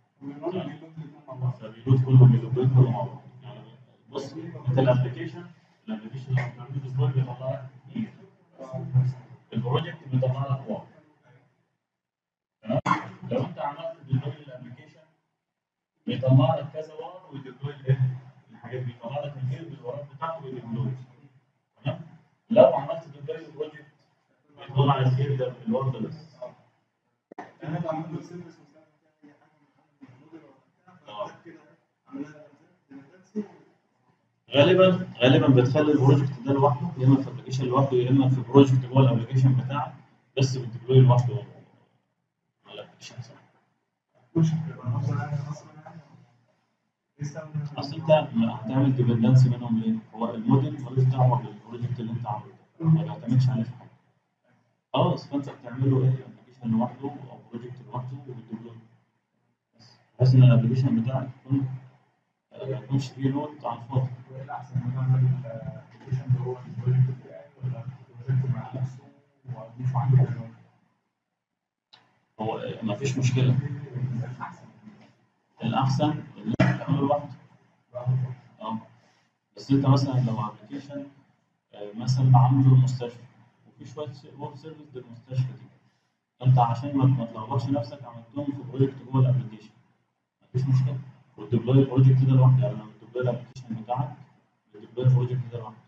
فبيلود كله بيلود كله مع بعض يعني بص انت الابلكيشن الابلكيشن لما بتعمل ديبلوي بيطلع لك ايه البروجكت بيطلع لك واحد تمام لو انت عملت ديبلوي للابلكيشن بيطلع لك كذا وار ويديبلوي الايه الحاجات دي بيطلع لك الهير بالورات بتاعته ويديبلوي تمام لو عملت ديبلوي للبروجكت بيطلع الهير ده بالورد بس يعني انا بعمل له سيرفيس مثلا اي حاجه من الموديل ولا بتاع فأنا كده عملها dependency غالبا غالبا بتخلي البروجكت ده لوحده يا اما في ابلكيشن لوحده يا اما في بروجكت جوه الابلكيشن بتاعك بس بتديبلوي لوحده على الابلكيشن مش بتبقى افضل يعني اصلا يعني يستخدم اصل انت هتعمل ديبندنسي منهم ليه؟ هو الموديل ملوش دعوه بالبروجكت اللي انت عامله ما بيعتمدش عليه في حاجه خلاص فانت بتعمله ايه ابلكيشن لوحده او بروجكت لوحده وبتديبلوي بس بحيث ان الابلكيشن بتاعك يكون آه، ما يكونش فيه لود على الفاضي وايه الاحسن ان انا اعمل الابلكيشن ده هو البروجكت بتاعي ولا البروجكت مع نفسه واضيف عندي كمان هو ما فيش مشكله الاحسن ان انت تعمله لوحده اه بس انت مثلا لو ابلكيشن مثلا عامله المستشفى وفي شويه ويب سيرفيس للمستشفى دي انت عشان ما ما تلخبطش نفسك عملتهم في بروجكت جوه الابلكيشن مفيش مشكله وتديبلوي البروجكت ده لوحده يعني لما تديبلوي الابلكيشن بتاعك بتديبلوي البروجكت ده لوحده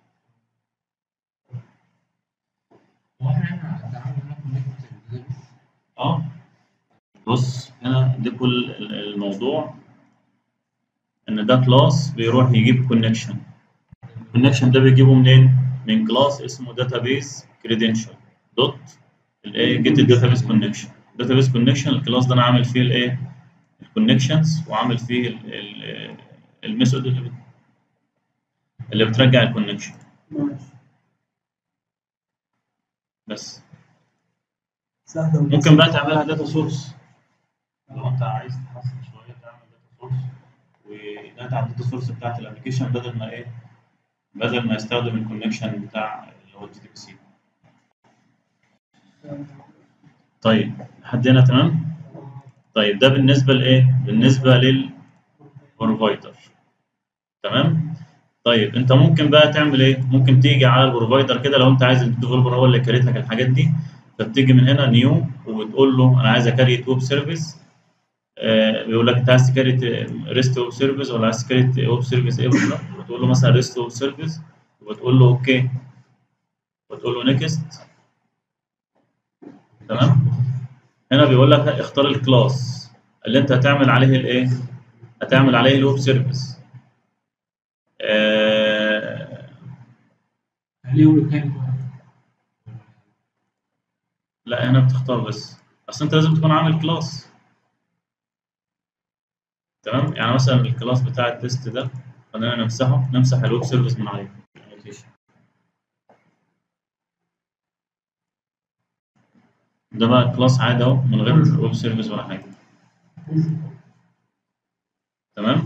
هو احنا هنا هنتعامل هنا كونكت الداتابيس اه بص هنا ده كل ال- الموضوع ان ده كلاس بيروح يجيب كونكشن الكونكشن ده بيجيبه منين؟ من كلاس اسمه database credential دوت الايه جيت الداتابيس كونكشن database كونكشن الكلاس ده انا عامل فيه الايه الكونكشنز وعامل فيه ال- ال- الميثود اللي بت- اللي بترجع الكونكشن ماشي بس سهله ممكن بقى تعملها داتا سورس لو انت عايز تحسن شويه تعمل داتا سورس وداتا على الداتا سورس بتاعت الابلكيشن بدل ما ايه بدل ما يستخدم الكونكشن بتاع اللي هو الجي دي بي سي طيب لحد هنا تمام طيب ده بالنسبه لايه بالنسبه للبروفايدر تمام طيب انت ممكن بقى تعمل ايه ممكن تيجي على البروفايدر كده لو انت عايز الديفلوبر هو اللي كريت لك الحاجات دي فبتيجي من هنا نيو وبتقول له انا عايز اكريت ويب سيرفيس آه بيقول لك انت عايز تكريت ريست ويب سيرفيس ولا عايز تكريت ويب سيرفيس ايه بالظبط بتقول له مثلا ريست ويب سيرفيس وبتقول له اوكي وتقول له نيكست تمام هنا بيقول لك اختار الكلاس اللي انت هتعمل عليه الايه هتعمل عليه الويب سيرفيس آه ليه ميكانيك لا هنا بتختار بس اصل انت لازم تكون عامل كلاس تمام يعني مثلا الكلاس بتاع التست ده خلينا نمسحه نمسح الويب سيرفيس من عليه ده بقى كلاس عادي اهو من غير ويب سيرفيس ولا حاجه تمام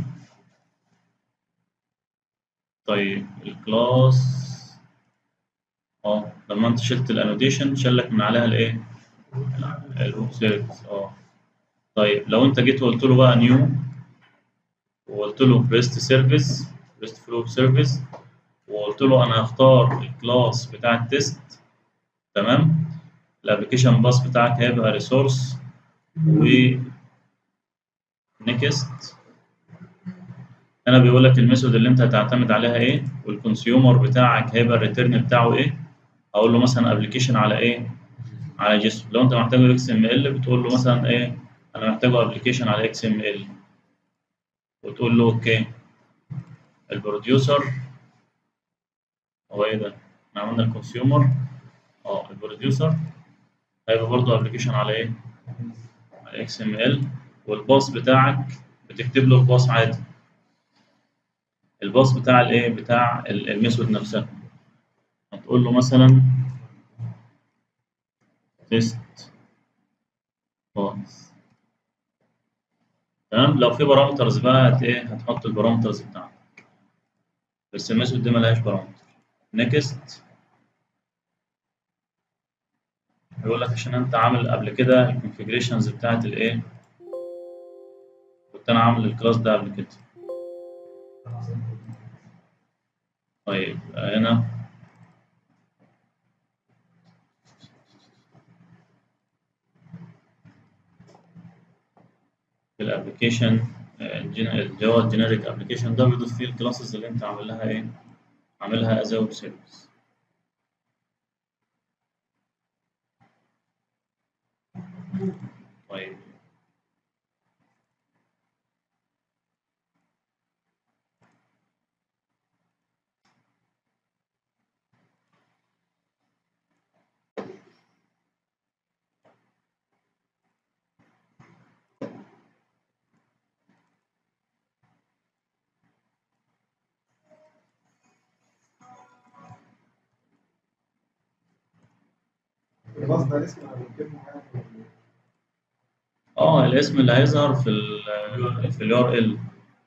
طيب الكلاس اه لما انت شلت الانوتيشن شلك من عليها الايه الويب سيرفيس اه طيب لو انت جيت وقلت له بقى نيو وقلت له بريست سيرفيس بريست فلو سيرفيس وقلت له انا هختار الكلاس بتاع التست تمام الابلكيشن باس بتاعك هيبقى ريسورس و نيكست هنا بيقول لك الميثود اللي انت هتعتمد عليها ايه والكونسيومر بتاعك هيبقى الريتيرن بتاعه ايه اقول له مثلا ابلكيشن على ايه على جيسون لو انت محتاجه اكس ام ال بتقول له مثلا ايه انا محتاجه ابلكيشن على اكس ام ال وتقول له اوكي البروديوسر هو ايه ده احنا عملنا الكونسيومر اه البروديوسر هيبقى برضه ابلكيشن على ايه على اكس ام ال والباص بتاعك بتكتب له الباص عادي الباص بتاع الايه بتاع ال- الميثود نفسها هتقول له مثلا تيست باص تمام لو في بارامترز بقى هت ايه هتحط البارامترز بتاعتك بس الميثود دي ملهاش بارامتر نيكست بيقول لك عشان انت عامل قبل كده الكونفيجريشنز بتاعت الايه كنت انا عامل الكلاس ده قبل كده طيب هنا في الابلكيشن اللي هو الجينيريك ابلكيشن ده بيضيف فيه الكلاسز اللي انت عامل لها ايه عاملها از ويب سيرفيس طيب الباص ده اسم انا بكتبه معايا في ال- اه الاسم اللي هيظهر في ال في اليو ار ال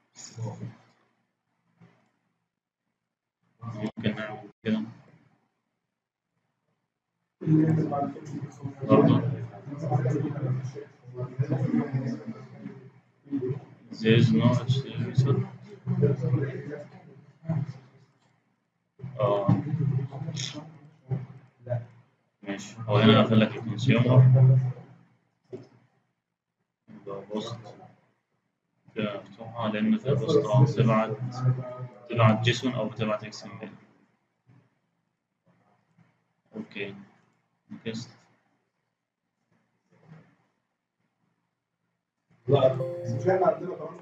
ممكن نعمل كده برضه there is no HTML اه ماشي هو هنا قفل لك الكونسيومر يبقى بوست كده مفتوحة لأن في البوست طبعا بتبعت بتبعت جيسون أو بتبعت اكس ام ال اوكي نكست لا بس مش احنا عندنا كمان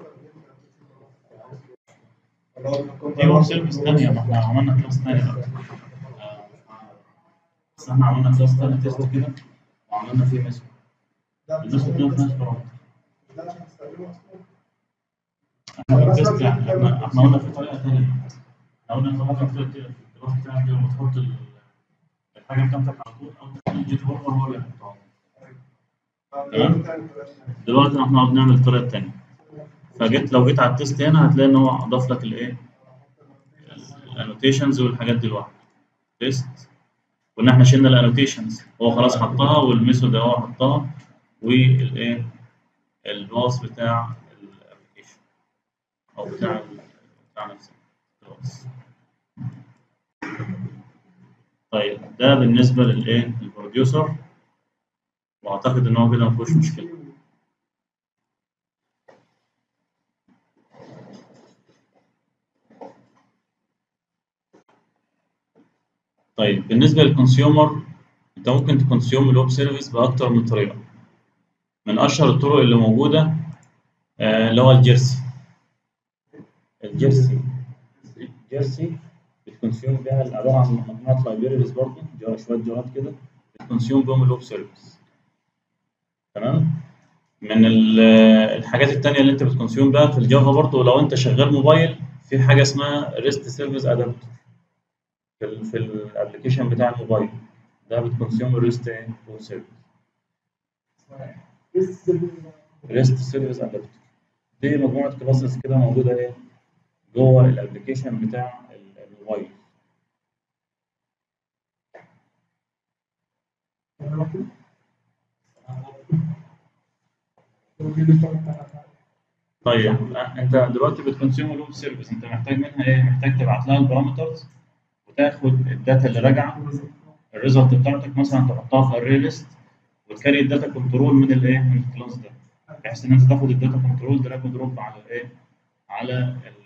اللي هو بنكون- دي ويب سيرفيس تانية ما احنا عملنا كلاس تاني بقى آه، بس احنا عملنا كلاس تاني تيست كده وعملنا فيه ميثود ده مش الميثود ده مفيهاش برامج ده عشان نستخدمه اصلا احنا بنتست يعني احنا احنا قلنا في طريقة تانية احنا قلنا انت ممكن في الكلاس بتاعك كده وتحط ال- الحاجة بتاعتك على طول او تخلي الجيت هوبر هو اللي يحطها تمام. دلوقتي احنا قاعد نعمل الطريقة التانية فجيت لو جيت على التيست هنا هتلاقي ان هو اضاف لك الايه الانوتيشنز والحاجات دي لوحدها تيست وان احنا شلنا الانوتيشنز هو خلاص حطها والميثود هو حطها والايه الباص بتاع الابلكيشن او بتاع ال- بتاع نفسه خلاص طيب ده بالنسبه للايه البروديوسر واعتقد ان هو كده ما فيهوش مشكله طيب بالنسبه للكونسيومر انت ممكن تكونسيوم الويب سيرفيس باكتر من طريقه من اشهر الطرق اللي موجوده آه، اللي هو الجيرسي الجيرسي الجيرسي بتكونسيوم بيها عباره عن مجموعه لايبريز برضه جو- شويه جوات كده بتكونسيوم بيهم الويب سيرفيس تمام من ال- الحاجات التانية اللي انت بتكونسيوم بقى في الجافا برضو لو انت شغال موبايل في حاجة اسمها ريست سيرفيس ادابتور في ال في الابلكيشن بتاع الموبايل ده بتكونسيوم الريست ايه سيرفيس ريست سيرفيس ادابتور دي مجموعة كلاسز كده موجودة ايه جوه الابلكيشن بتاع ال- الموبايل طيب انت دلوقتي بتكونسيوم الويب سيرفيس انت محتاج منها ايه؟ محتاج تبعت لها البارامترز وتاخد الداتا اللي راجعه الريزلت بتاعتك مثلا تحطها في الري ليست وتكري الداتا كنترول من الايه؟ من الكلاس ده بحيث ان انت تاخد الداتا كنترول دراج ودروب على الايه؟ على ال-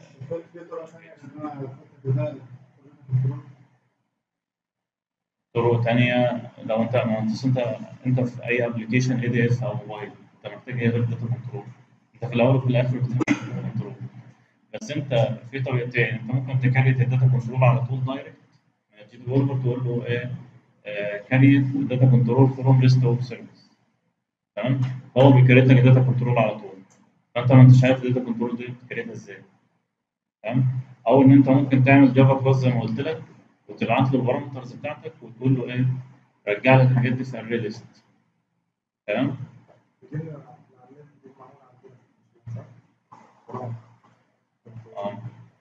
طرق تانية لو انت ما انت انت انت في اي ابلكيشن اي دي اس او موبايل انت محتاج ايه غير داتا كنترول انت في الاول وفي الاخر بتعمل داتا كنترول بس انت في طريقتين انت ممكن تكريت الداتا كنترول على طول دايركت من الجي ديفلوبر تقول له ايه كريت الداتا كنترول فروم ليست اوف سيرفيس تمام هو بيكريت لك الداتا كنترول على طول فانت ما انتش عارف الداتا كنترول دي بتكريتها ازاي تمام او ان انت ممكن تعمل جافا كلاس زي ما قلت لك وتبعت له البارامترز بتاعتك وتقول له ايه رجع لي الحاجات دي في الري ليست تمام اه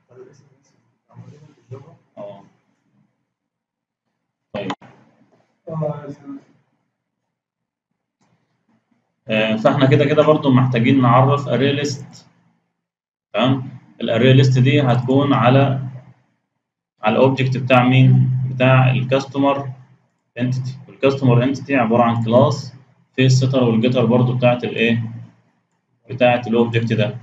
اه طيب آه، فاحنا كده كده برضو محتاجين نعرف array ليست تمام الاري ليست دي هتكون على على الاوبجكت بتاع مين بتاع الكاستمر انتيتي والكاستمر انتيتي عباره عن كلاس في الستر والجيتر برضو بتاعت الايه بتاعت الاوبجكت ده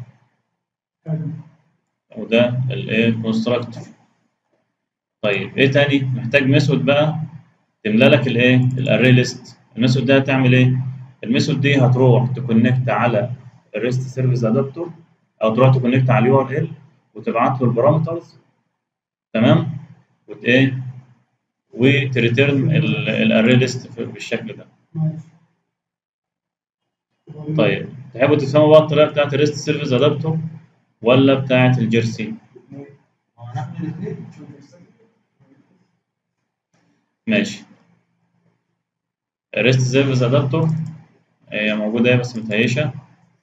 وده الايه كونستراكتور طيب ايه تاني محتاج ميثود بقى تملى لك الايه الاري ليست الميثود ده هتعمل ايه الميثود دي هتروح تكونكت على الريست سيرفيس ادابتور او تروح تكونكت على اليو ار ال وتبعت له البارامترز تمام وت ايه وتريتيرن الاري ليست بالشكل ده طيب تحبوا تفهموا بقى الطريقه بتاعت الريست سيرفيس ادابتور ولا بتاعت الجيرسي هو نعمل الاثنين ماشي الريست سيرفيس ادابتور هي موجوده ايه بس متهيشه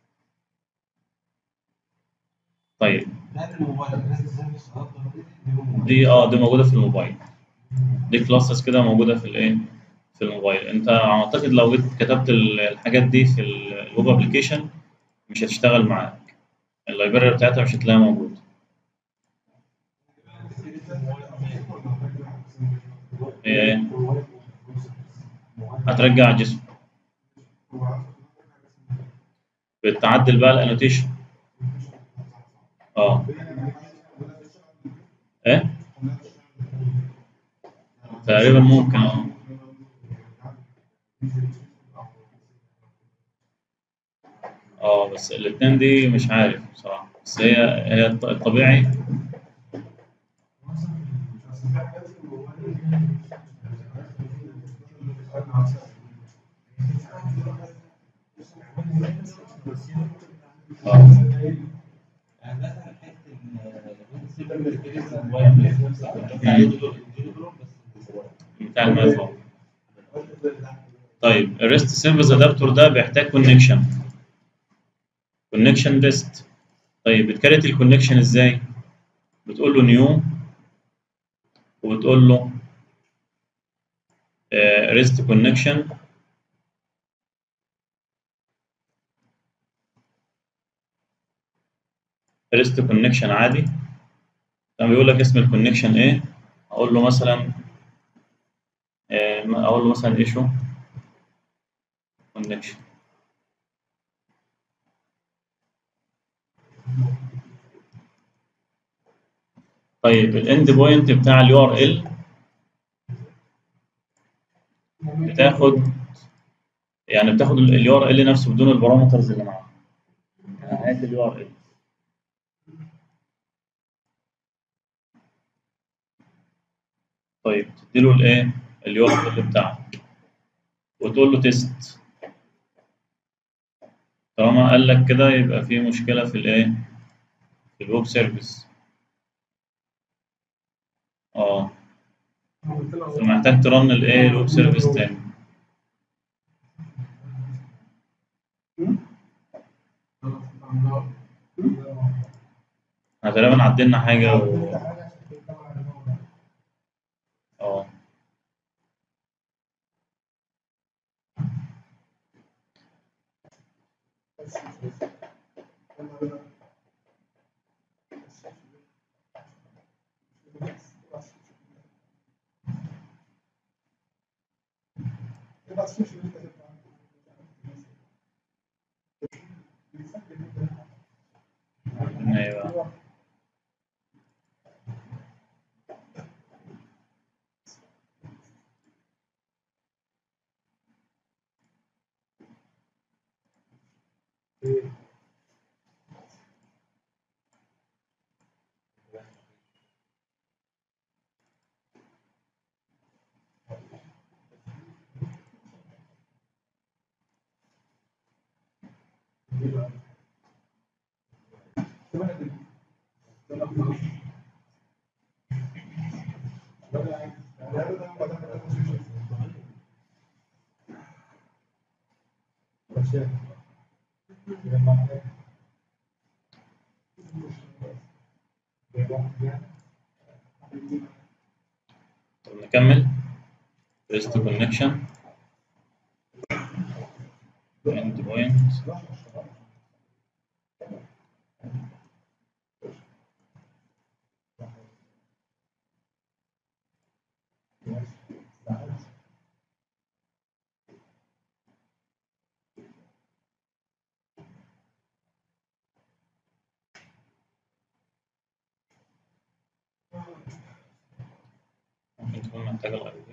طيب لا الموبايل الريست سيرفيس ادابتر دي دي الموبايل. دي اه دي موجوده في الموبايل دي كلاسز كده موجوده في الايه في الموبايل انت اعتقد لو جيت كتبت ال- الحاجات دي في ال- الويب ابلكيشن مش هتشتغل معاك اللايبراري بتاعتها مش هتلاقيها موجوده هي ايه هترجع جسم بتعدل بقى الانوتيشن اه ايه تقريبا ممكن اه اه بس الاثنين دي مش عارف بصراحه بس هي هي الط- الطبيعي اه يعني مثلا حته الريست سيرفيس كده الموبايل بس نفس بتاع الديفلوبر بس الموبايل. بتاع الماث طيب الريست سيرفيس ادابتور ده بيحتاج كونكشن كونكشن ريست طيب بتكريت الكونكشن ازاي بتقول له نيو وبتقول له ريست كونكشن ريست كونكشن عادي لما بيقول لك اسم الكونكشن ايه اقول له مثلا آه، اقول له مثلا ايشو كونكشن طيب الاند بوينت بتاع اليو ار ال بتاخد يعني بتاخد اليو ار ال نفسه بدون البارامترز اللي معاه هات اليو ار ال طيب تديله الايه اليو ار ال بتاعه وتقول له تيست طالما قال لك كده يبقى في مشكلة في الايه في الويب سيرفيس اه عملت لها فمحتاج ترن الايه الويب سيرفيس تاني خلاص عملها احنا تقريبا عدلنا حاجة و... حاجه عشان كده طبعا الموضوع اه بس بس يلا بينا. ابعت الشيء اللي انت جبته عندك. ايوه طب نكمل ريست كونكشن اند بوينت ممكن تكون محتاجة الاي دي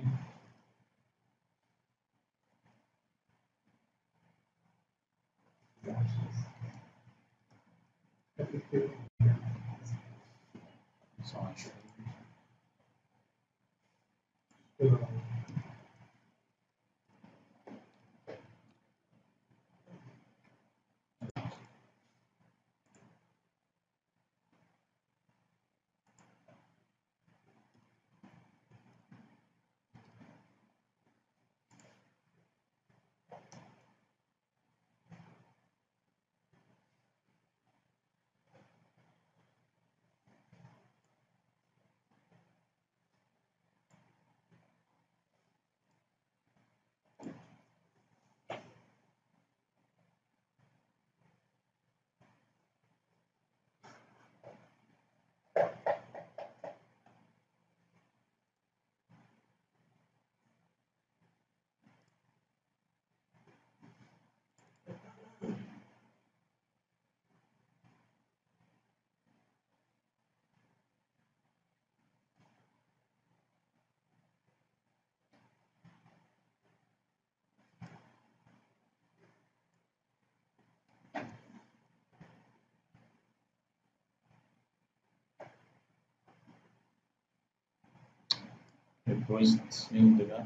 ريكوست سند ده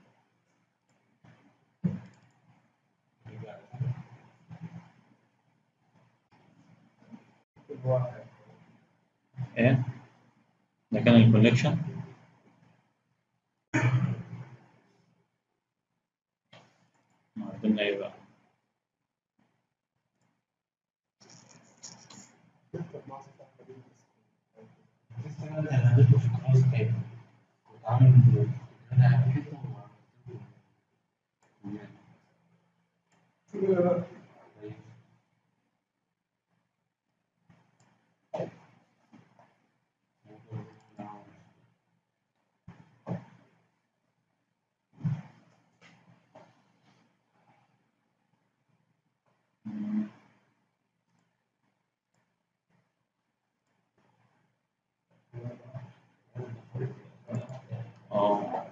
ايه ده كان الكونكشن عندنا ايه بقى لسه انا انا ضده في الكلاس تاني كنت عامل انا حته اه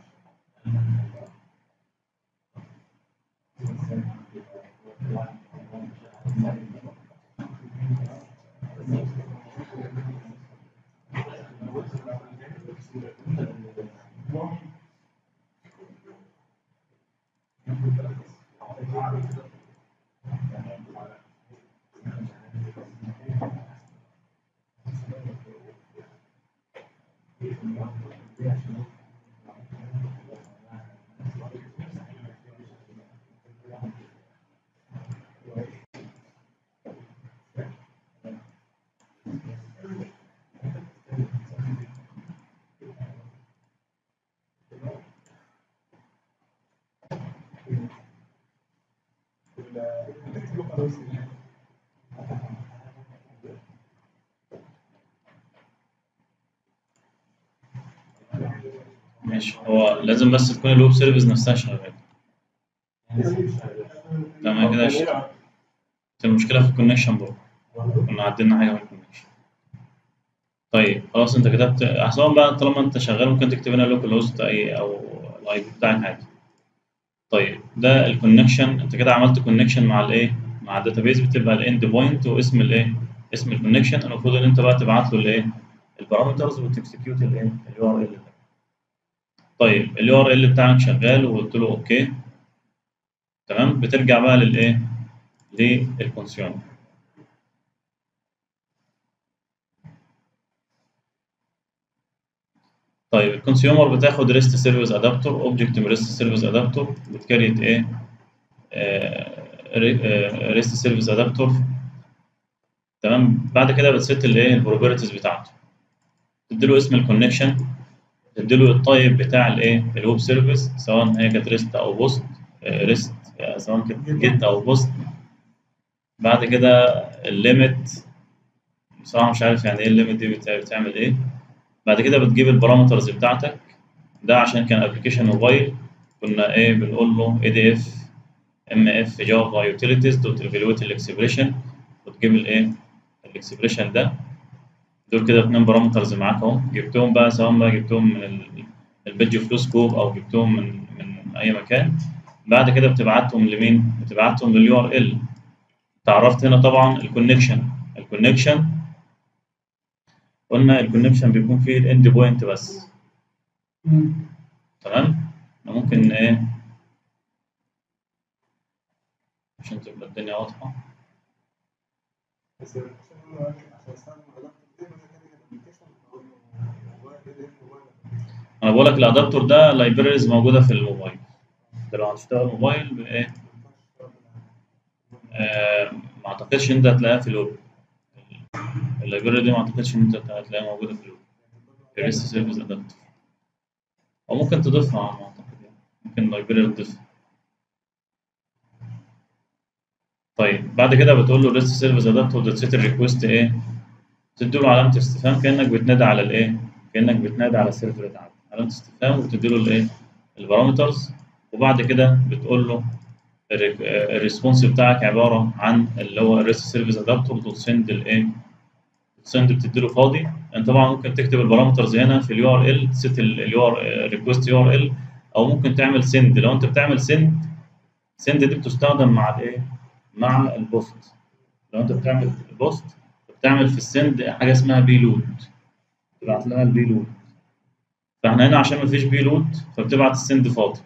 ماشي هو لازم بس تكون الويب سيرفيس نفسها شغاله تمام كده ش- المشكله في الكونكشن برضه كنا عدلنا حاجه في الكونكشن طيب خلاص انت كتبت احسن بقى طالما انت شغال ممكن تكتب هنا لوكال هوست اي او الاي بي بتاعك عادي طيب ده الكونكشن انت كده عملت كونكشن مع الايه مع الداتابيز بتبقى الاند بوينت واسم الايه اسم الكونكشن المفروض ان انت بقى تبعت له الايه البارامترز وتكسكيوت الايه اليو ار ال طيب اليو ار ال بتاعك شغال وقلت له اوكي تمام بترجع بقى للايه للكونسيومر طيب الكونسيومر بتاخد ريست سيرفيس ادابتور اوبجكت من ريست سيرفيس ادابتور بتكريت ايه ريست سيرفيس ادابتور تمام بعد كده بتست الايه البروبرتيز بتاعته تديله اسم الكونكشن تديله التايب بتاع الايه الويب سيرفيس سواء هي كانت ريست او بوست ريست سواء كانت جيت او بوست بعد كده الليميت بصراحه مش عارف يعني ايه الليميت دي بتع- بتعمل ايه بعد كده بتجيب البارامترز بتاعتك ده عشان كان ابلكيشن موبايل كنا ايه بنقول له اي دي اف ام اف جافا يوتيليتيز دوت ايفالويت الاكسبريشن وتجيب الايه الاكسبريشن ده دول كده اتنين بارامترز معاك اهو جبتهم بقى سواء بقى جبتهم من ال- البيج فلو سكوب او جبتهم من من اي مكان بعد كده بتبعتهم لمين؟ بتبعتهم لليو ار ال تعرفت هنا طبعا الكونكشن الكونكشن قلنا الكونكشن بيكون فيه الاند بوينت بس تمام إحنا ممكن ايه عشان تبقى الدنيا واضحه بس عشان انا عشان استخدم اللابتوب دي انا كده الابلكيشن اقول له موبايل ايه ده موبايل انا بقول لك الادابتور ده لايبريز موجوده في الموبايل انت لو هتشتغل موبايل بايه آه ما اعتقدش ان انت هتلاقيها في الويب اللايبراري دي ما اعتقدش ان انت هتلاقيها موجوده في الويب الريست سيرفيس ادابتور او ممكن تضيفها على ما اعتقد يعني ممكن اللايبراري تضيفها طيب بعد كده بتقول له ريست سيرفيس ادابتور دوت سيت الريكوست ايه تدي له علامه استفهام كانك بتنادي على الايه كانك بتنادي على السيرفر بتاعك علامه استفهام وتدي له الايه البارامترز وبعد كده بتقول له الريك- آه، الريسبونس بتاعك عباره عن اللي هو الريست سيرفيس ادابتور دوت سند الايه سند بتدي له فاضي انت طبعا ممكن تكتب البارامترز هنا في اليو ار ال تست اليو ار ريكوست يو ار ال او ممكن تعمل سند لو انت بتعمل سند سند دي بتستخدم مع الايه مع البوست لو انت بتعمل بوست بتعمل في السند حاجه اسمها بيلود تبعت لها البيلود فاحنا هنا عشان مفيش بيلود فبتبعت السند فاضي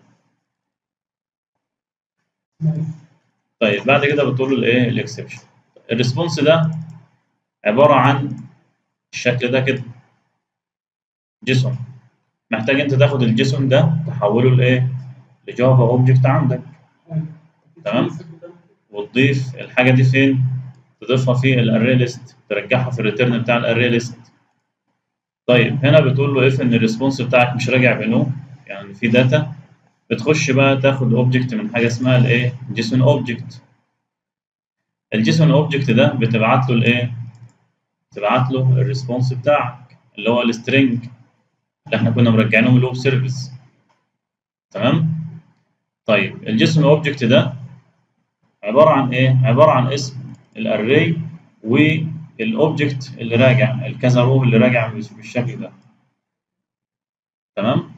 طيب بعد كده بتقول له الايه الاكسبشن الريسبونس ده عباره عن الشكل ده كده جيسون محتاج انت تاخد الجيسون ده تحوله لايه لجافا اوبجكت عندك تمام وتضيف الحاجه دي فين تضيفها في الاري ليست ترجعها في الريتيرن بتاع الاري ليست طيب هنا بتقول له اف ان الريسبونس بتاعك مش راجع بنو يعني في داتا بتخش بقى تاخد اوبجكت من حاجه اسمها الايه جيسون اوبجكت الجيسون اوبجكت ده بتبعت له الايه تبعت له الريسبونس بتاعك اللي هو السترنج اللي احنا كنا مرجعينه من الويب سيرفيس تمام طيب الجيسون اوبجكت ده عباره عن ايه عباره عن اسم الاري والاوبجكت اللي راجع الكذا رو اللي راجع بالشكل ده تمام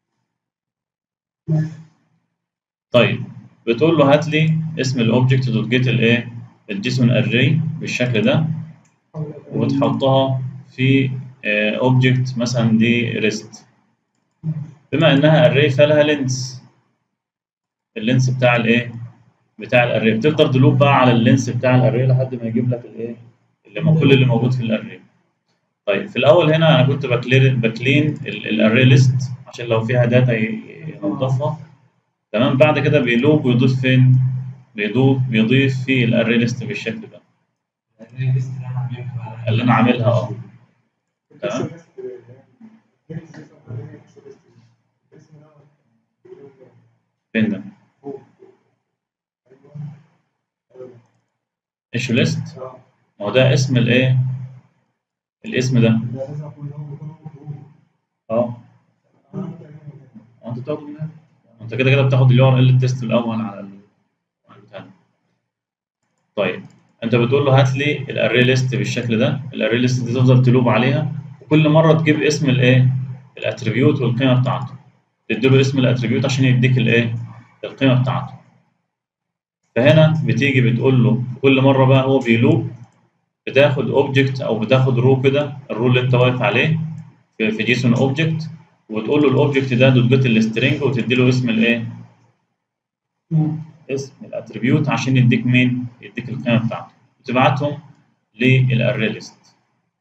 طيب بتقول له هات لي اسم الاوبجكت دوت جيت الايه الجيسون اري بالشكل ده وتحطها في اوبجكت مثلا دي ريست بما انها اري فلها لينس اللينس بتاع الايه بتاع الاري بتقدر تلوب بقى على اللينس بتاع الاري لحد ما يجيب لك الايه اللي مو- كل اللي موجود في الاري طيب في الاول هنا انا كنت بكلير بكلين الاري ليست عشان لو فيها داتا ينظفها تمام بعد كده بيلوب ويضيف فين بيضيف بيضيف في الاري ليست بالشكل ده الليست اللي انا عاملها اللي انا عاملها اه تمام. فين ده ايشو ليست اه ما هو ده اسم الايه الاسم ده ده لازم اكون هو يكون هو مطلوب اه انا ممكن اجيبه من هنا. هو انت بتاخده من هنا انت كده كده بتاخد اليو ار ال التيست الاول على ال- على البتاع ده. طيب انت بتقول له هات لي الاري ليست بالشكل ده الاري ليست دي تفضل تلوب عليها وكل مره تجيب اسم الايه الاتريبيوت والقيمه بتاعته تديله اسم الاتريبيوت عشان يديك الايه القيمه بتاعته فهنا بتيجي بتقول له كل مره بقى هو بيلوب بتاخد اوبجكت او بتاخد رو كده الرو اللي انت واقف عليه في في جيسون اوبجكت وتقول له الاوبجكت ده دوت جيت السترنج وتدي له اسم الايه اسم الاتريبيوت عشان يديك مين يديك القيمه بتاعته وتبعتهم للاري ليست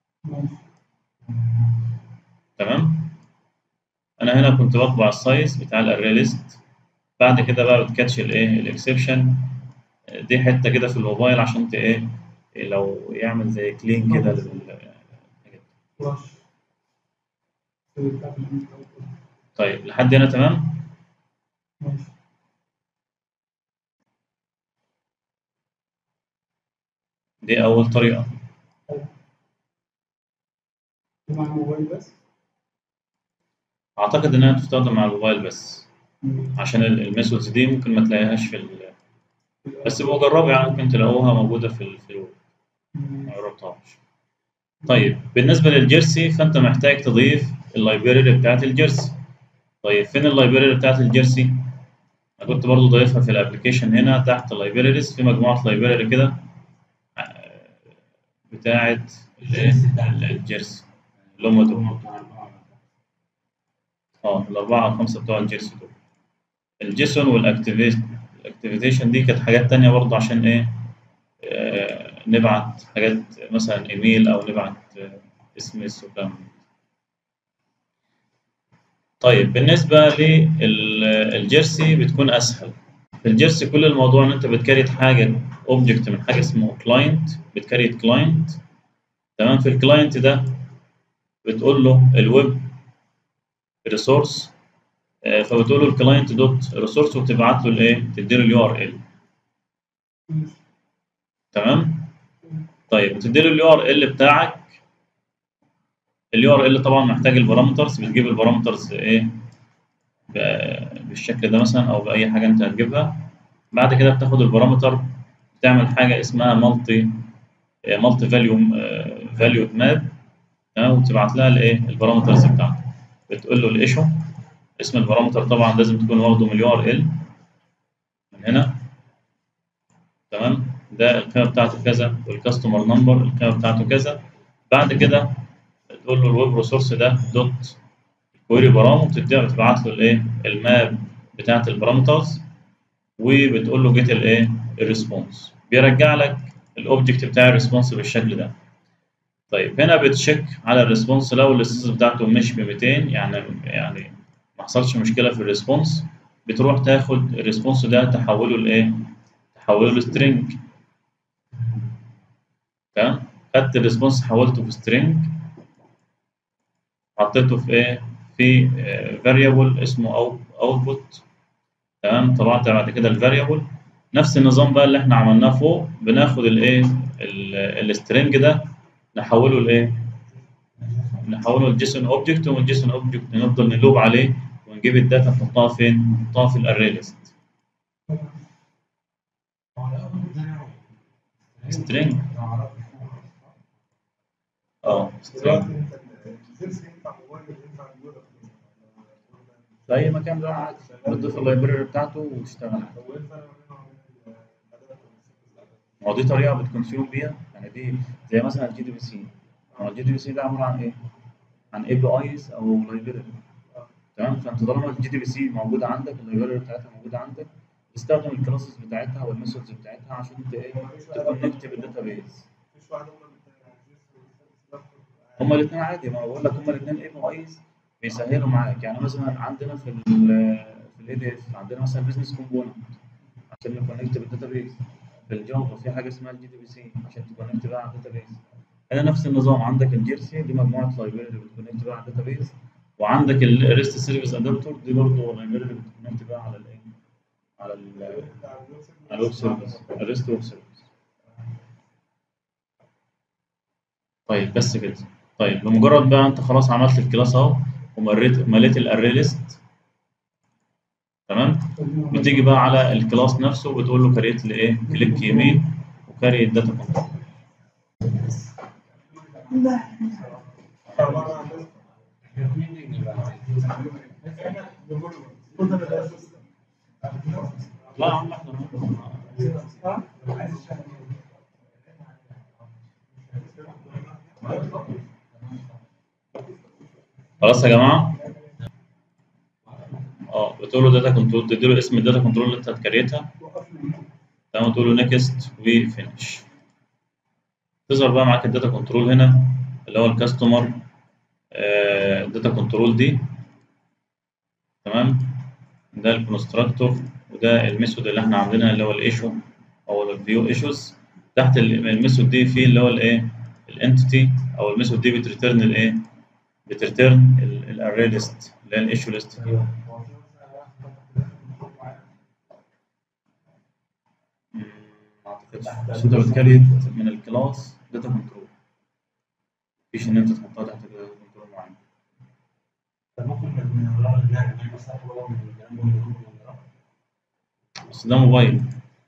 تمام انا هنا كنت بطبع السايز بتاع الاري ليست بعد كده بقى بتكاتش الايه الاكسبشن دي حته كده في الموبايل عشان ت ايه لو يعمل زي كلين كده لل فلاش بتاعت ال- طيب لحد هنا تمام ماشي دي اول طريقه ده مع الموبايل بس اعتقد انها تستخدم مع الموبايل بس عشان ال- الميثودز دي ممكن ما تلاقيهاش في ال... بس بقوا جربوا يعني ممكن تلاقوها موجوده في ال- في الويب ما جربتهاش طيب بالنسبه للجيرسي فانت محتاج تضيف اللايبراري بتاعت الجيرسي طيب فين اللايبراري بتاعت الجيرسي انا كنت برضو ضايفها في الابلكيشن هنا تحت اللايبراريز في مجموعه لايبراري كده آه، بتاعت الايه الجيرسي اللي هم دول اه الأربعة أو خمسة بتوع الجيرسي دول الجيسون والأكتيفيشن دي كانت حاجات تانية برضه عشان إيه آه نبعت حاجات مثلا إيميل أو نبعت آه اس ام اس وكلام من ده. طيب بالنسبة للجيرسي بتكون أسهل في الجيرسي كل الموضوع إن أنت بتكريت حاجة أوبجكت من حاجة اسمه كلاينت بتكريت كلاينت تمام في الكلاينت ده بتقول له الويب ريسورس فبتقول له الكلاينت دوت ريسورس وتبعت له الايه تديله اليو ار ال تمام طيب بتديله اليو ار ال بتاعك اليو ار ال طبعا محتاج البارامترز بتجيب البارامترز ايه ب- بالشكل ده مثلا او باي حاجه انت هتجيبها بعد كده بتاخد البارامتر بتعمل حاجه اسمها مالتي مالتي فاليو فاليو ماب تمام وتبعت لها الايه البارامترز بتاعتك بتقول له الايشو اسم البارامتر طبعا لازم تكون واخده من اليو ار ال من هنا تمام ده القيمه بتاعته كذا والكاستمر نمبر القيمه بتاعته كذا بعد كده تقول له الويب ريسورس ده دوت كويري بارامتر تبدا تبعت له الايه الماب بتاعت البارامترز وبتقول له جيت الايه الريسبونس بيرجع لك الاوبجكت بتاع الريسبونس بالشكل ده طيب هنا بتشيك على الريسبونس لو الاستاتس بتاعته مش ب 200 يعني يعني ما حصلش مشكله في الريسبونس بتروح تاخد الريسبونس ده تحوله لايه؟ تحوله لسترنج تمام؟ خدت الريسبونس حولته في سترنج حطيته في ايه؟ في فاريبل اسمه اوتبوت تمام طبعت بعد كده الفاريبل نفس النظام بقى اللي احنا عملناه فوق بناخد الايه السترنج ده نحوله لايه؟ نحوله لجيسون اوبجكت ومن جيسون اوبجكت نفضل نلوب عليه ونجيب الداتا نحطها فين؟ نحطها في الاري ليست سترينج اه دلوقتي سترينج انت الجيرسي ينفع موبايل ينفع الويب في اي مكان بقى عادي بتضيف اللايبراري بتاعته وتشتغل هو ايه الفرق ما بينه وبين الاداه ما هو دي طريقه بتكونسيوم بيها يعني دي زي مثلا الجي دي بي سي هو الجي دي بي سي ده عباره عن ايه؟ عن اي بي ايز او لايبراري تمام فانت طالما الجي دي بي سي موجوده عندك اللايبراري بتاعتها موجوده عندك تستخدم الكلاسز بتاعتها والميثودز بتاعتها عشان ت ايه تكونكت بالداتا بيز مفيش واحد هم اللي هما الاثنين عادي ما بقول لك هما الاثنين اي بي ايز بيسهلوا معاك يعني مثلا عندنا في ال في الاي دي اف عندنا مثلا بزنس كومبوننت عشان نكونكت بالداتا بيز في الجافا في حاجه اسمها الجي دي بي سي عشان تكونكت بقى على الداتا بيز هنا نفس النظام عندك الجيرسي دي مجموعه لايبراري بتكونكت بقى على الداتا بيز وعندك الريست سيرفيس ادابتور دي برضه لايبراري بتكونكت بقى على الايه على ال على الويب سيرفيس الريست ويب سيرفيس طيب بس كده طيب بمجرد بقى انت خلاص عملت الكلاس اهو ومريت مليت الاري ليست تمام بتيجي بقى على الكلاس نفسه وبتقول له كريت لي ايه كليك يمين وكاري الداتا كنترول لا يا عم احنا خلاص يا جماعه اه بتقول له داتا كنترول تديله اسم الداتا كنترول اللي انت هتكريتها تمام تقول له نيكست وفينش تظهر بقى معاك الداتا كنترول هنا اللي هو الكاستمر داتا كنترول دي تمام ده الكونستراكتور وده الميثود اللي احنا عاملينها اللي هو الايشو او الفيو ايشوز تحت الميثود دي في اللي هو الايه الانتيتي او الميثود دي بتريتيرن الايه بتريتيرن الاري ليست اللي هي الايشو ليست دي مم، ما اعتقدش بس انت بتكريت من الكلاس داتا كنترول مفيش ان انت تحطها تحت داتا كنترول معين ممكن من الرقم اللي نعمل مثلا هو من الكلام ده من الرقم بس ده موبايل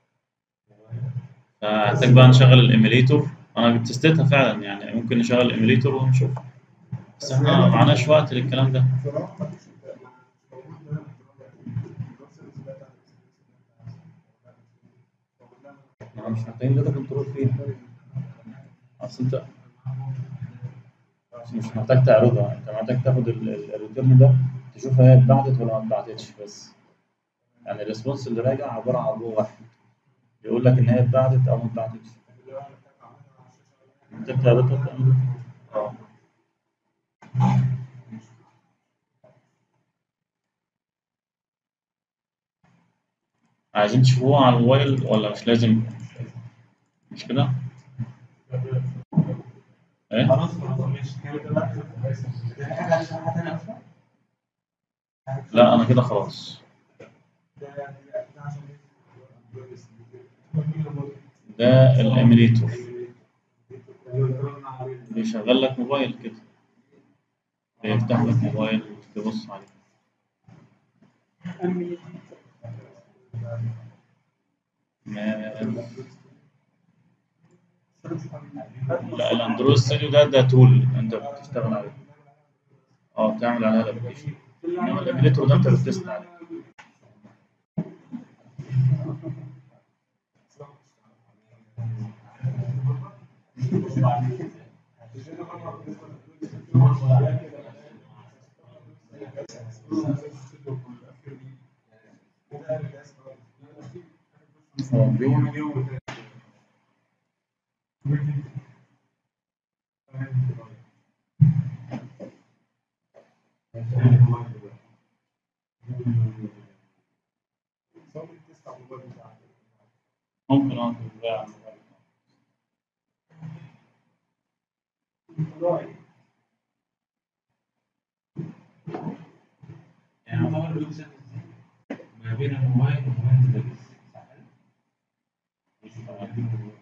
فهحتاج بقى نشغل الايميليتور انا تستيتها فعلا يعني ممكن نشغل الايميليتور ونشوف بس احنا معناش وقت للكلام ده فلو ما فيش موجود ده احنا مش محتاجين داتا كنترول فيها اصل انت مش محتاج تعرضها انت محتاج تاخد الريتيرن ده تشوف هي اتبعتت ولا ما اتبعتتش بس يعني الريسبونس اللي راجع عباره عن رو واحد يقول لك ان هي اتبعتت او ما اتبعتتش انت بتعرضها بتعمل اه عايزين تشوفوها على الموبايل ولا مش لازم مش كده ايه خلاص خلاص ماشي كده حاجه عشان حاجه تانية اصلا لا انا كده خلاص ده الايميليتور بيشغل لك موبايل كده بيفتح لك موبايل تبص عليه ما- لا الاندرويد ستوديو ده ده تول انت بتشتغل عليه اه بتعمل عليها الابلكيشن انما الايميليتور ده انت بتست عليه ممكن اه تبقى على الموبايل. يعني يعتبر الويب سيرفيس دي ما بين الموبايل وكمان الداتابيس صح كده؟ مش طبعا بين الموبايل.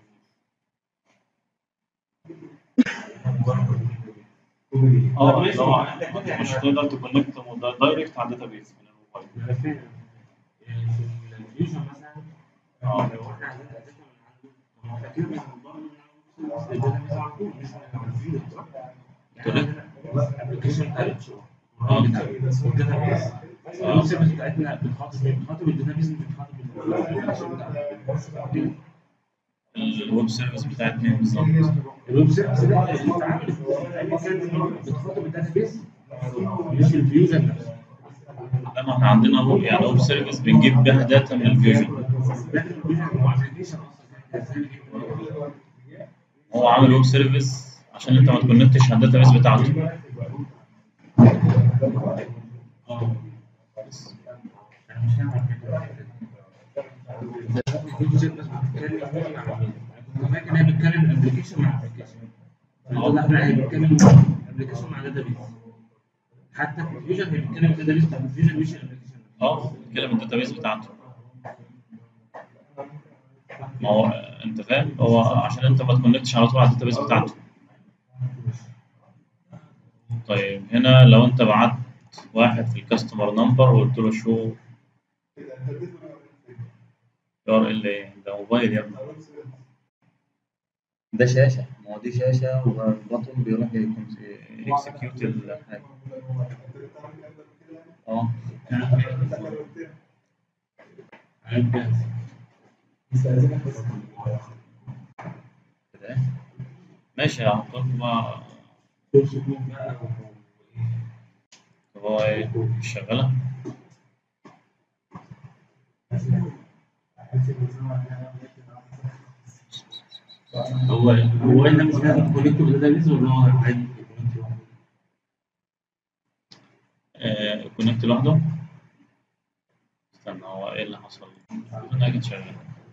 اه ماشي، لو هو انت مش هتقدر تكونكت دايركت على الداتابيس من الموبايل انا فاهم يعني في الفيوجن مثلا اه لو احنا عايزين اساسا من عنده طب ما احنا كده بنضمن ان الداتابيس على طول مش من الفيوجن صح؟ يعني الابلكيشن بتاع الداتابيس الويب سيرفيس بتاعتنا بتخاطب بتخاطب الداتابيس مش بتخاطب الابلكيشن بتاعنا الويب سيرفيس بتاعت مين بالظبط الويب سيرفيس ده اللي بتتعامل بتخاطب الداتابيس مش الفيوجن نفسه لما احنا عندنا هو يعني ويب سيرفيس بنجيب بيها داتا من الفيوجن لكن الفيوجن هو ابلكيشن اصلا ازاي نجيب هو عامل ويب سيرفيس عشان انت ما تكونكتش على الداتابيس بتاعته اه انا مش فاهم الفكره الويب سيرفيس بتتكلم مع مين؟ كنت فاكر ان هي بتتكلم ابلكيشن مع ابلكيشن لا لا هي بتتكلم ابلكيشن مع داتابيس حتى في الفيوجن هي بتتكلم داتابيس بتاع الفيوجن مش الابلكيشن اه بتتكلم الداتابيس بتاعته ما هو انت فاهم هو عشان انت ما تكونكتش على طول على الداتابيس بتاعته طيب هنا لو انت بعت واحد في الكاستمر نمبر وقلت له شو كده انت اديته ار ال ايه ده موبايل يا ابني الويب سيرفيس ده شاشة ما هو دي شاشة والبطن بيروح اكسكيوت الحاجة انت بتعمل كده كده اه انت كده عارف جاهز يستأذنك بس كده ماشي هحط لكم بقى كورس كود بقى و- طب هو ايه مش شغالة هو هو انت مش لازم تكونكت بالداتابيز ولا هو عادي يكونكت لوحده؟ آه كونكت لوحده استنى هو ايه اللي حصل انا كنت شغال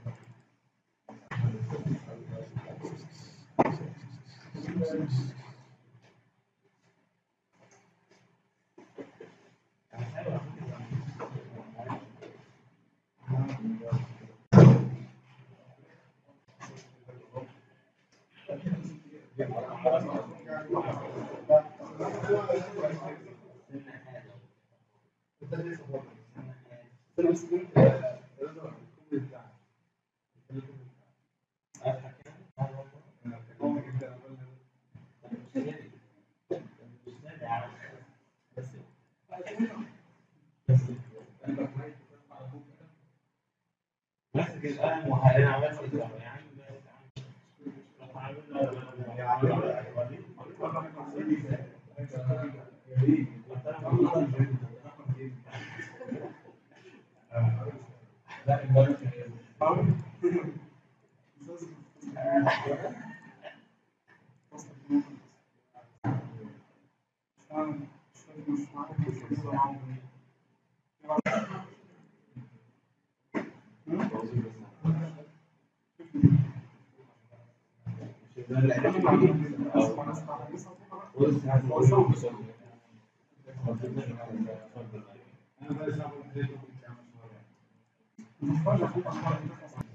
بس كده وحاليا عملت كده يعني انا